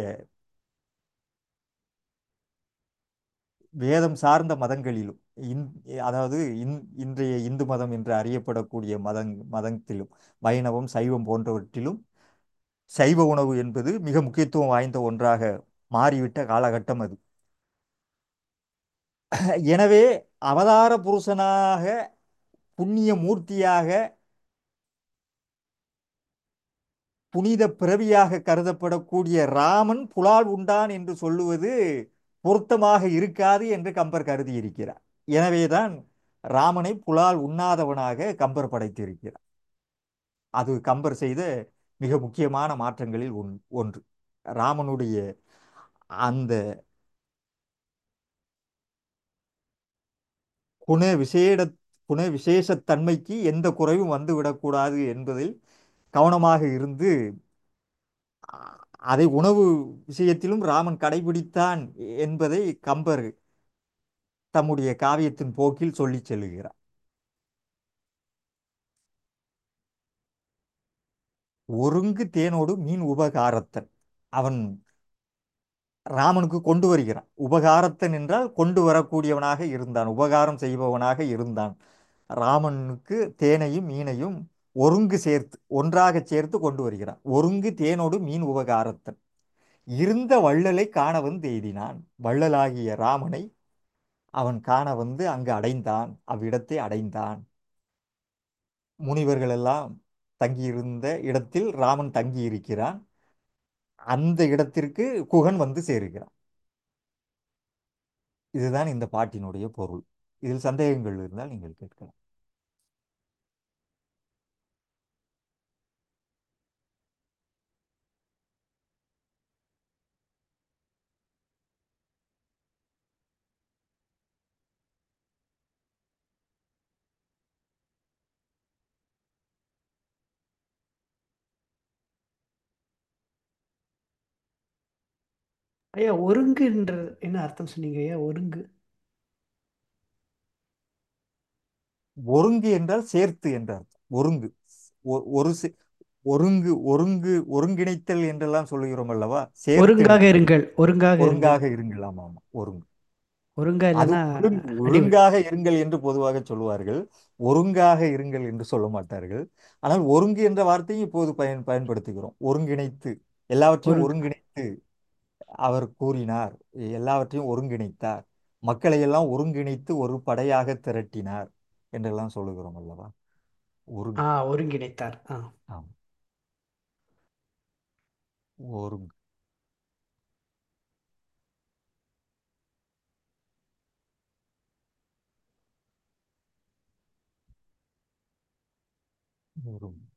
வேதம் சார்ந்த மதங்களிலும் இந் அதாவது இன் இன்றைய இந்து மதம் என்று அறியப்படக்கூடிய மதங் மதத்திலும் வைணவம் சைவம் போன்றவற்றிலும் சைவ உணவு என்பது மிக முக்கியத்துவம் வாய்ந்த ஒன்றாக மாறிவிட்ட காலகட்டம் அது எனவே அவதார புருஷனாக புண்ணிய மூர்த்தியாக புனித பிறவியாக கருதப்படக்கூடிய ராமன் புலால் உண்டான் என்று சொல்லுவது பொருத்தமாக இருக்காது என்று கம்பர் கருதி இருக்கிறார் எனவேதான் ராமனை புலால் உண்ணாதவனாக கம்பர் படைத்திருக்கிறார் அது கம்பர் செய்த மிக முக்கியமான மாற்றங்களில் ஒன் ஒன்று ராமனுடைய அந்த குண விசேட குண விசேஷத்தன்மைக்கு எந்த குறைவும் வந்துவிடக்கூடாது என்பதில் கவனமாக இருந்து அ- அதை உணவு விஷயத்திலும் ராமன் கடைபிடித்தான் என்பதை கம்பர் தம்முடைய காவியத்தின் போக்கில் சொல்லிச் செல்லுகிறார் ஒருங்கு தேனோடு மீன் உபகாரத்தன் அவன் ராமனுக்கு கொண்டு வருகிறான் உபகாரத்தன் என்றால் கொண்டு வரக்கூடியவனாக இருந்தான் உபகாரம் செய்பவனாக இருந்தான் ராமனுக்கு தேனையும் மீனையும் ஒருங்கு சேர்த்து ஒன்றாக சேர்த்து கொண்டு வருகிறான் ஒருங்கு தேனோடு மீன் உபகாரத்தன் இருந்த வள்ளலை காண வந்து எய்தினான் வள்ளலாகிய ராமனை அவன் காண வந்து அங்கு அடைந்தான் அவ்விடத்தை அடைந்தான் முனிவர்கள் எல்லாம் தங்கியிருந்த இடத்தில் ராமன் தங்கியிருக்கிறான் அந்த இடத்திற்கு குகன் வந்து சேருகிறான் இதுதான் இந்த பாட்டினுடைய பொருள் இதில் சந்தேகங்கள் இருந்தால் நீங்கள் கேட்கலாம் ஐயா ஒருங்குன்ற என்ன அர்த்தம் சொன்னீங்க ஐயா ஒருங்கு ஒருங்கு என்றால் சேர்த்து என்ற அர்த்தம் ஒருங்கு ஒ- ஒரு சே- ஒருங்கு ஒருங்கு ஒருங்கிணைத்தல் என்றெல்லாம் சொல்லுகிறோம் அல்லவா சேர்த்து ஒருங்காக இருங்கள் ஒருங்காக இருங்கள் ஒருங்காக இருங்கள் ஆமா ஆமா ஒருங்கு ஒருங்கா அது இல்லைன்னா ஒழுங்கு அடிபடும் ஒழுங்காக இருங்கள் என்று பொதுவாக சொல்லுவார்கள் ஒருங்காக இருங்கள் என்று சொல்ல மாட்டார்கள் ஆனால் ஒருங்கு என்ற வார்த்தையை இப்போது பயன் பயன்படுத்துகிறோம் ஒருங்கிணைத்து எல்லாவற்றையும் ஒரு ஒருங்கிணைத்து அவர் கூறினார் எல்லாவற்றையும் ஒருங்கிணைத்தார் மக்களை எல்லாம் ஒருங்கிணைத்து ஒரு படையாக திரட்டினார் என்றெல்லாம் சொல்லுகிறோம் அல்லவா ஆ ஒருங்கு ஒருங்கிணைத்தார் ஆ ஆம் ஒருங்கு ஒருங்கு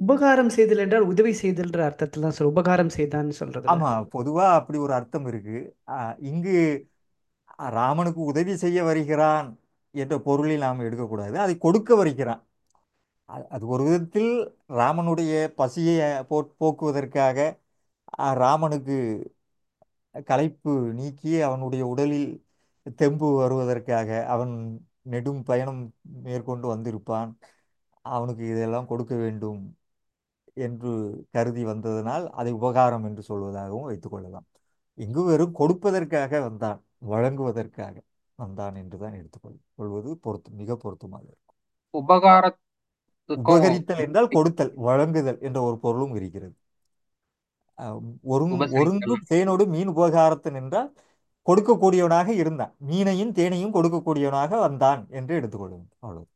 உபகாரம் செய்தல் என்றால் உதவி செய்தல்ன்ற அர்த்தத்தில் தான் சொல் உபகாரம் செய்தான்னு சொல்றதுல ஆமா பொதுவா அப்படி ஒரு அர்த்தம் இருக்கு ஆஹ் இங்கு ராமனுக்கு உதவி செய்ய வருகிறான் என்ற பொருளில் நாம் எடுக்கக்கூடாது அதை கொடுக்க வருகிறான் அ- அது ஒரு விதத்தில் ராமனுடைய பசியை போ போக்குவதற்காக அஹ், ராமனுக்கு களைப்பு நீக்கி அவனுடைய உடலில் தெம்பு வருவதற்காக அவன் நெடும் பயணம் மேற்கொண்டு வந்திருப்பான் அவனுக்கு இதெல்லாம் கொடுக்க வேண்டும் என்று கருதி வந்ததனால் அதை உபகாரம் என்று சொல்வதாகவும் வைத்துக்கொள்ளலாம் இங்கு வெறும் கொடுப்பதற்காக வந்தான் வழங்குவதற்காக வந்தான் என்று தான் எடுத்துக்கொள் கொள்வது பொருத்து மிக பொருத்தமாக இருக்கும் உபகாரத்துக்கும் உபகரித்தல் என்றால் கொடுத்தல் வழங்குதல் என்ற ஒரு பொருளும் இருக்கிறது அஹ் ஒருங் உபசரித்தல் ஒருங்கு தேனோடு மீன் உபகாரத்தன் என்றால் கொடுக்கக்கூடியவனாக இருந்தான் மீனையும் தேனையும் கொடுக்கக்கூடியவனாக வந்தான் என்று எடுத்துக்கொள்ளும் அவ்வளவு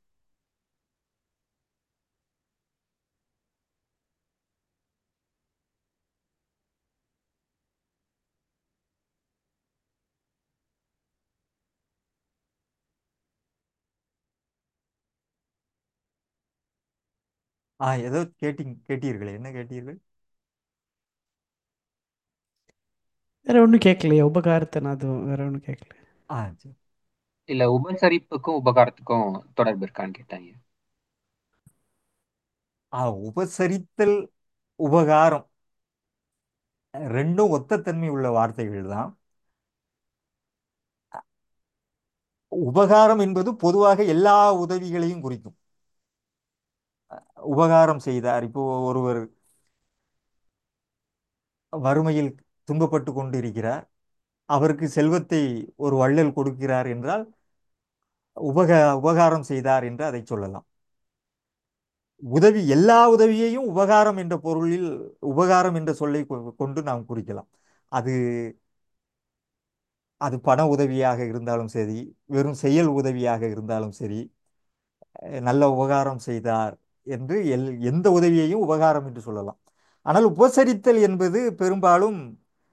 ஆ ஏதோ கேட்டீங்க கேட்டீர்களே என்ன கேட்டீர்கள் வேற ஒன்றும் கேட்கலையா உபகாரத்தை நான் அதுவும் வேற ஒன்றும் கேட்கல ஆ சரி இல்ல உபசரிப்புக்கும் உபகாரத்துக்கும் தொடர்பு இருக்கான்னு கேட்டாங்க ஆ உபசரித்தல் உபகாரம் ரெண்டும் ஒத்த தன்மை உள்ள வார்த்தைகள் தான் உபகாரம் என்பது பொதுவாக எல்லா உதவிகளையும் குறிக்கும் உபகாரம் செய்தார் இப்போ ஒருவர் வறுமையில் துன்பப்பட்டு கொண்டிருக்கிறார் அவருக்கு செல்வத்தை ஒரு வள்ளல் கொடுக்கிறார் என்றால் உபக உபகாரம் செய்தார் என்று அதை சொல்லலாம் உதவி எல்லா உதவியையும் உபகாரம் என்ற பொருளில் உபகாரம் என்ற சொல்லை கொ- கொண்டு நாம் குறிக்கலாம் அது அது பண உதவியாக இருந்தாலும் சரி வெறும் செயல் உதவியாக இருந்தாலும் சரி அஹ் நல்ல உபகாரம் செய்தார் என்று எல் எந்த உதவியையும் உபகாரம் என்று சொல்லலாம் ஆனால் உபசரித்தல் என்பது பெரும்பாலும்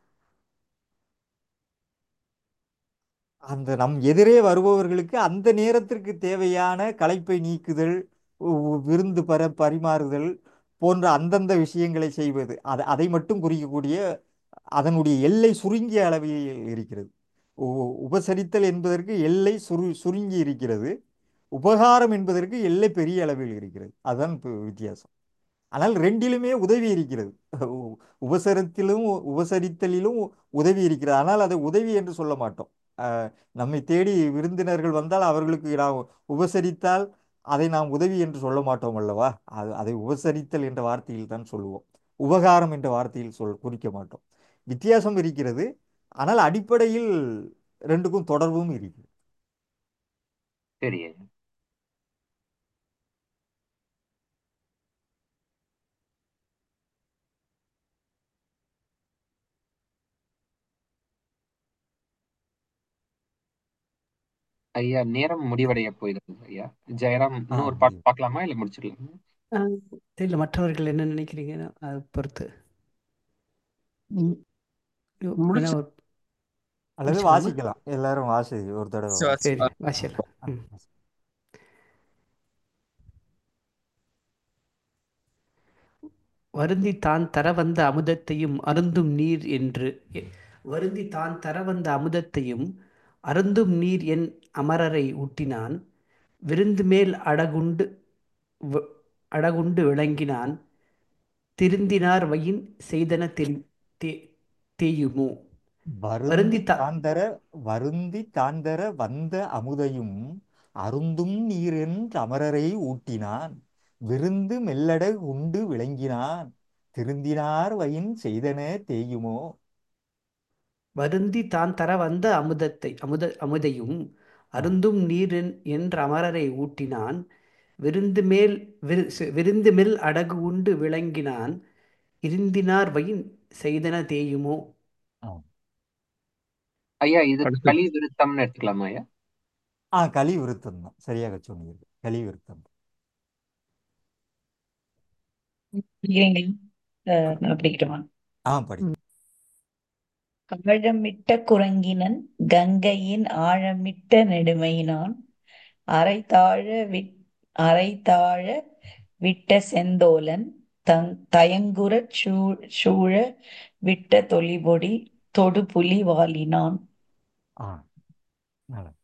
அந்த நம் எதிரே வருபவர்களுக்கு அந்த நேரத்திற்கு தேவையான களைப்பை நீக்குதல் உ- உ- விருந்து பர பரிமாறுதல் போன்ற அந்தந்த விஷயங்களை செய்வது அதை அதை மட்டும் குறிக்கக்கூடிய அதனுடைய எல்லை சுருங்கிய அளவில் இருக்கிறது உ- உபசரித்தல் என்பதற்கு எல்லை சுரு சுருங்கி இருக்கிறது உபகாரம் என்பதற்கு எல்லை பெரிய அளவில் இருக்கிறது அதுதான் இப்ப வித்தியாசம் ஆனால் ரெண்டிலுமே உதவி இருக்கிறது உ- உபசரத்திலும் உபசரித்தலிலும் உதவி இருக்கிறது ஆனால் அதை உதவி என்று சொல்ல மாட்டோம் அஹ், நம்மை தேடி விருந்தினர்கள் வந்தால் அவர்களுக்கு நாம் உபசரித்தால் அதை நாம் உதவி என்று சொல்ல மாட்டோம் அல்லவா அது அதை உபசரித்தல் என்ற வார்த்தையில் தான் சொல்லுவோம் உபகாரம் என்ற வார்த்தையில் சொல் குறிக்க மாட்டோம் வித்தியாசம் இருக்கிறது ஆனால் அடிப்படையில் ரெண்டுக்கும் தொடர்பும் இருக்கிறது சரி ஐயா நேரம் முடிவடைய போயிடுது ஐயா ஜெயராம் ஆ இன்னும் ஒரு பாட்டு முடியும் பார்க்கலாமா இல்ல முடிச்சிடலாமா ஆஹ் தெரியல மற்றவர்கள் என்ன நினைக்கிறீங்க அதை பொறுத்து ம், வேணா முடிச்சு ஒரு அல்லது முடிச்சுக்கலாமா வாசிக்கலாம் எல்லாரும் வாசி ஒரு தடவை வாசி சரி வாசி- ஆ, வாசிடலாம் ஆ, ம் வாசி. வருந்தி தான் தர வந்த அமுதத்தையும் அருந்தும் நீர் என்று எ- வருந்தி தான் தர வந்த அமுதத்தையும் அருந்தும் நீர் என் அமரரை ஊட்டினான் விருந்து மேல் அடகுண்டு வ- அடகுண்டு விளங்கினான் திருந்தினார் வயின் செய்தன தெரி- தே- தேயுமோ வருந்தி வருந்தி தா தாந்தர வருந்தி தாந்தர வந்த அமுதையும் அருந்தும் நீரென் அமரரை ஊட்டினான் விருந்து மெல்லட உண்டு விளங்கினான் திருந்தினார் வயின் செய்தன தேயுமோ வருந்தி தான் தர வந்த அமுதத்தை அமுத அமுதையும் ஆ, அருந்தும் நீர் என்- என்ற அமரரை ஊட்டினான் விருந்து மேல் விரு- சி- விருந்து மேல் அடகு உண்டு விளங்கினான் இருந்தினார் வயின் செய்தன தேயுமோ ஆ. ஐயா இது அடுத்து கலி விருத்தம்னு எடுத்துக்கலாமா ஐயா ஆ கலி விருத்தம் தான் சரியாக சொன்னீர்கள் கலி விருத்தம் படிக்கிறீங்களா அஹ் நான் படிக்கட்டுமா ஆ படி ம். ஆழமிட்ட குரங்கினன் கங்கையின் ஆழமிட்ட நெடுமையினான் அரைத்தாழ விட் அரைத்தாழ விட்ட செந்தோலன் தங் தயங்குறச் சூ சூழ விட்ட தொலிபொடி தொடுபுலி வாலினான் ஆ நல்லது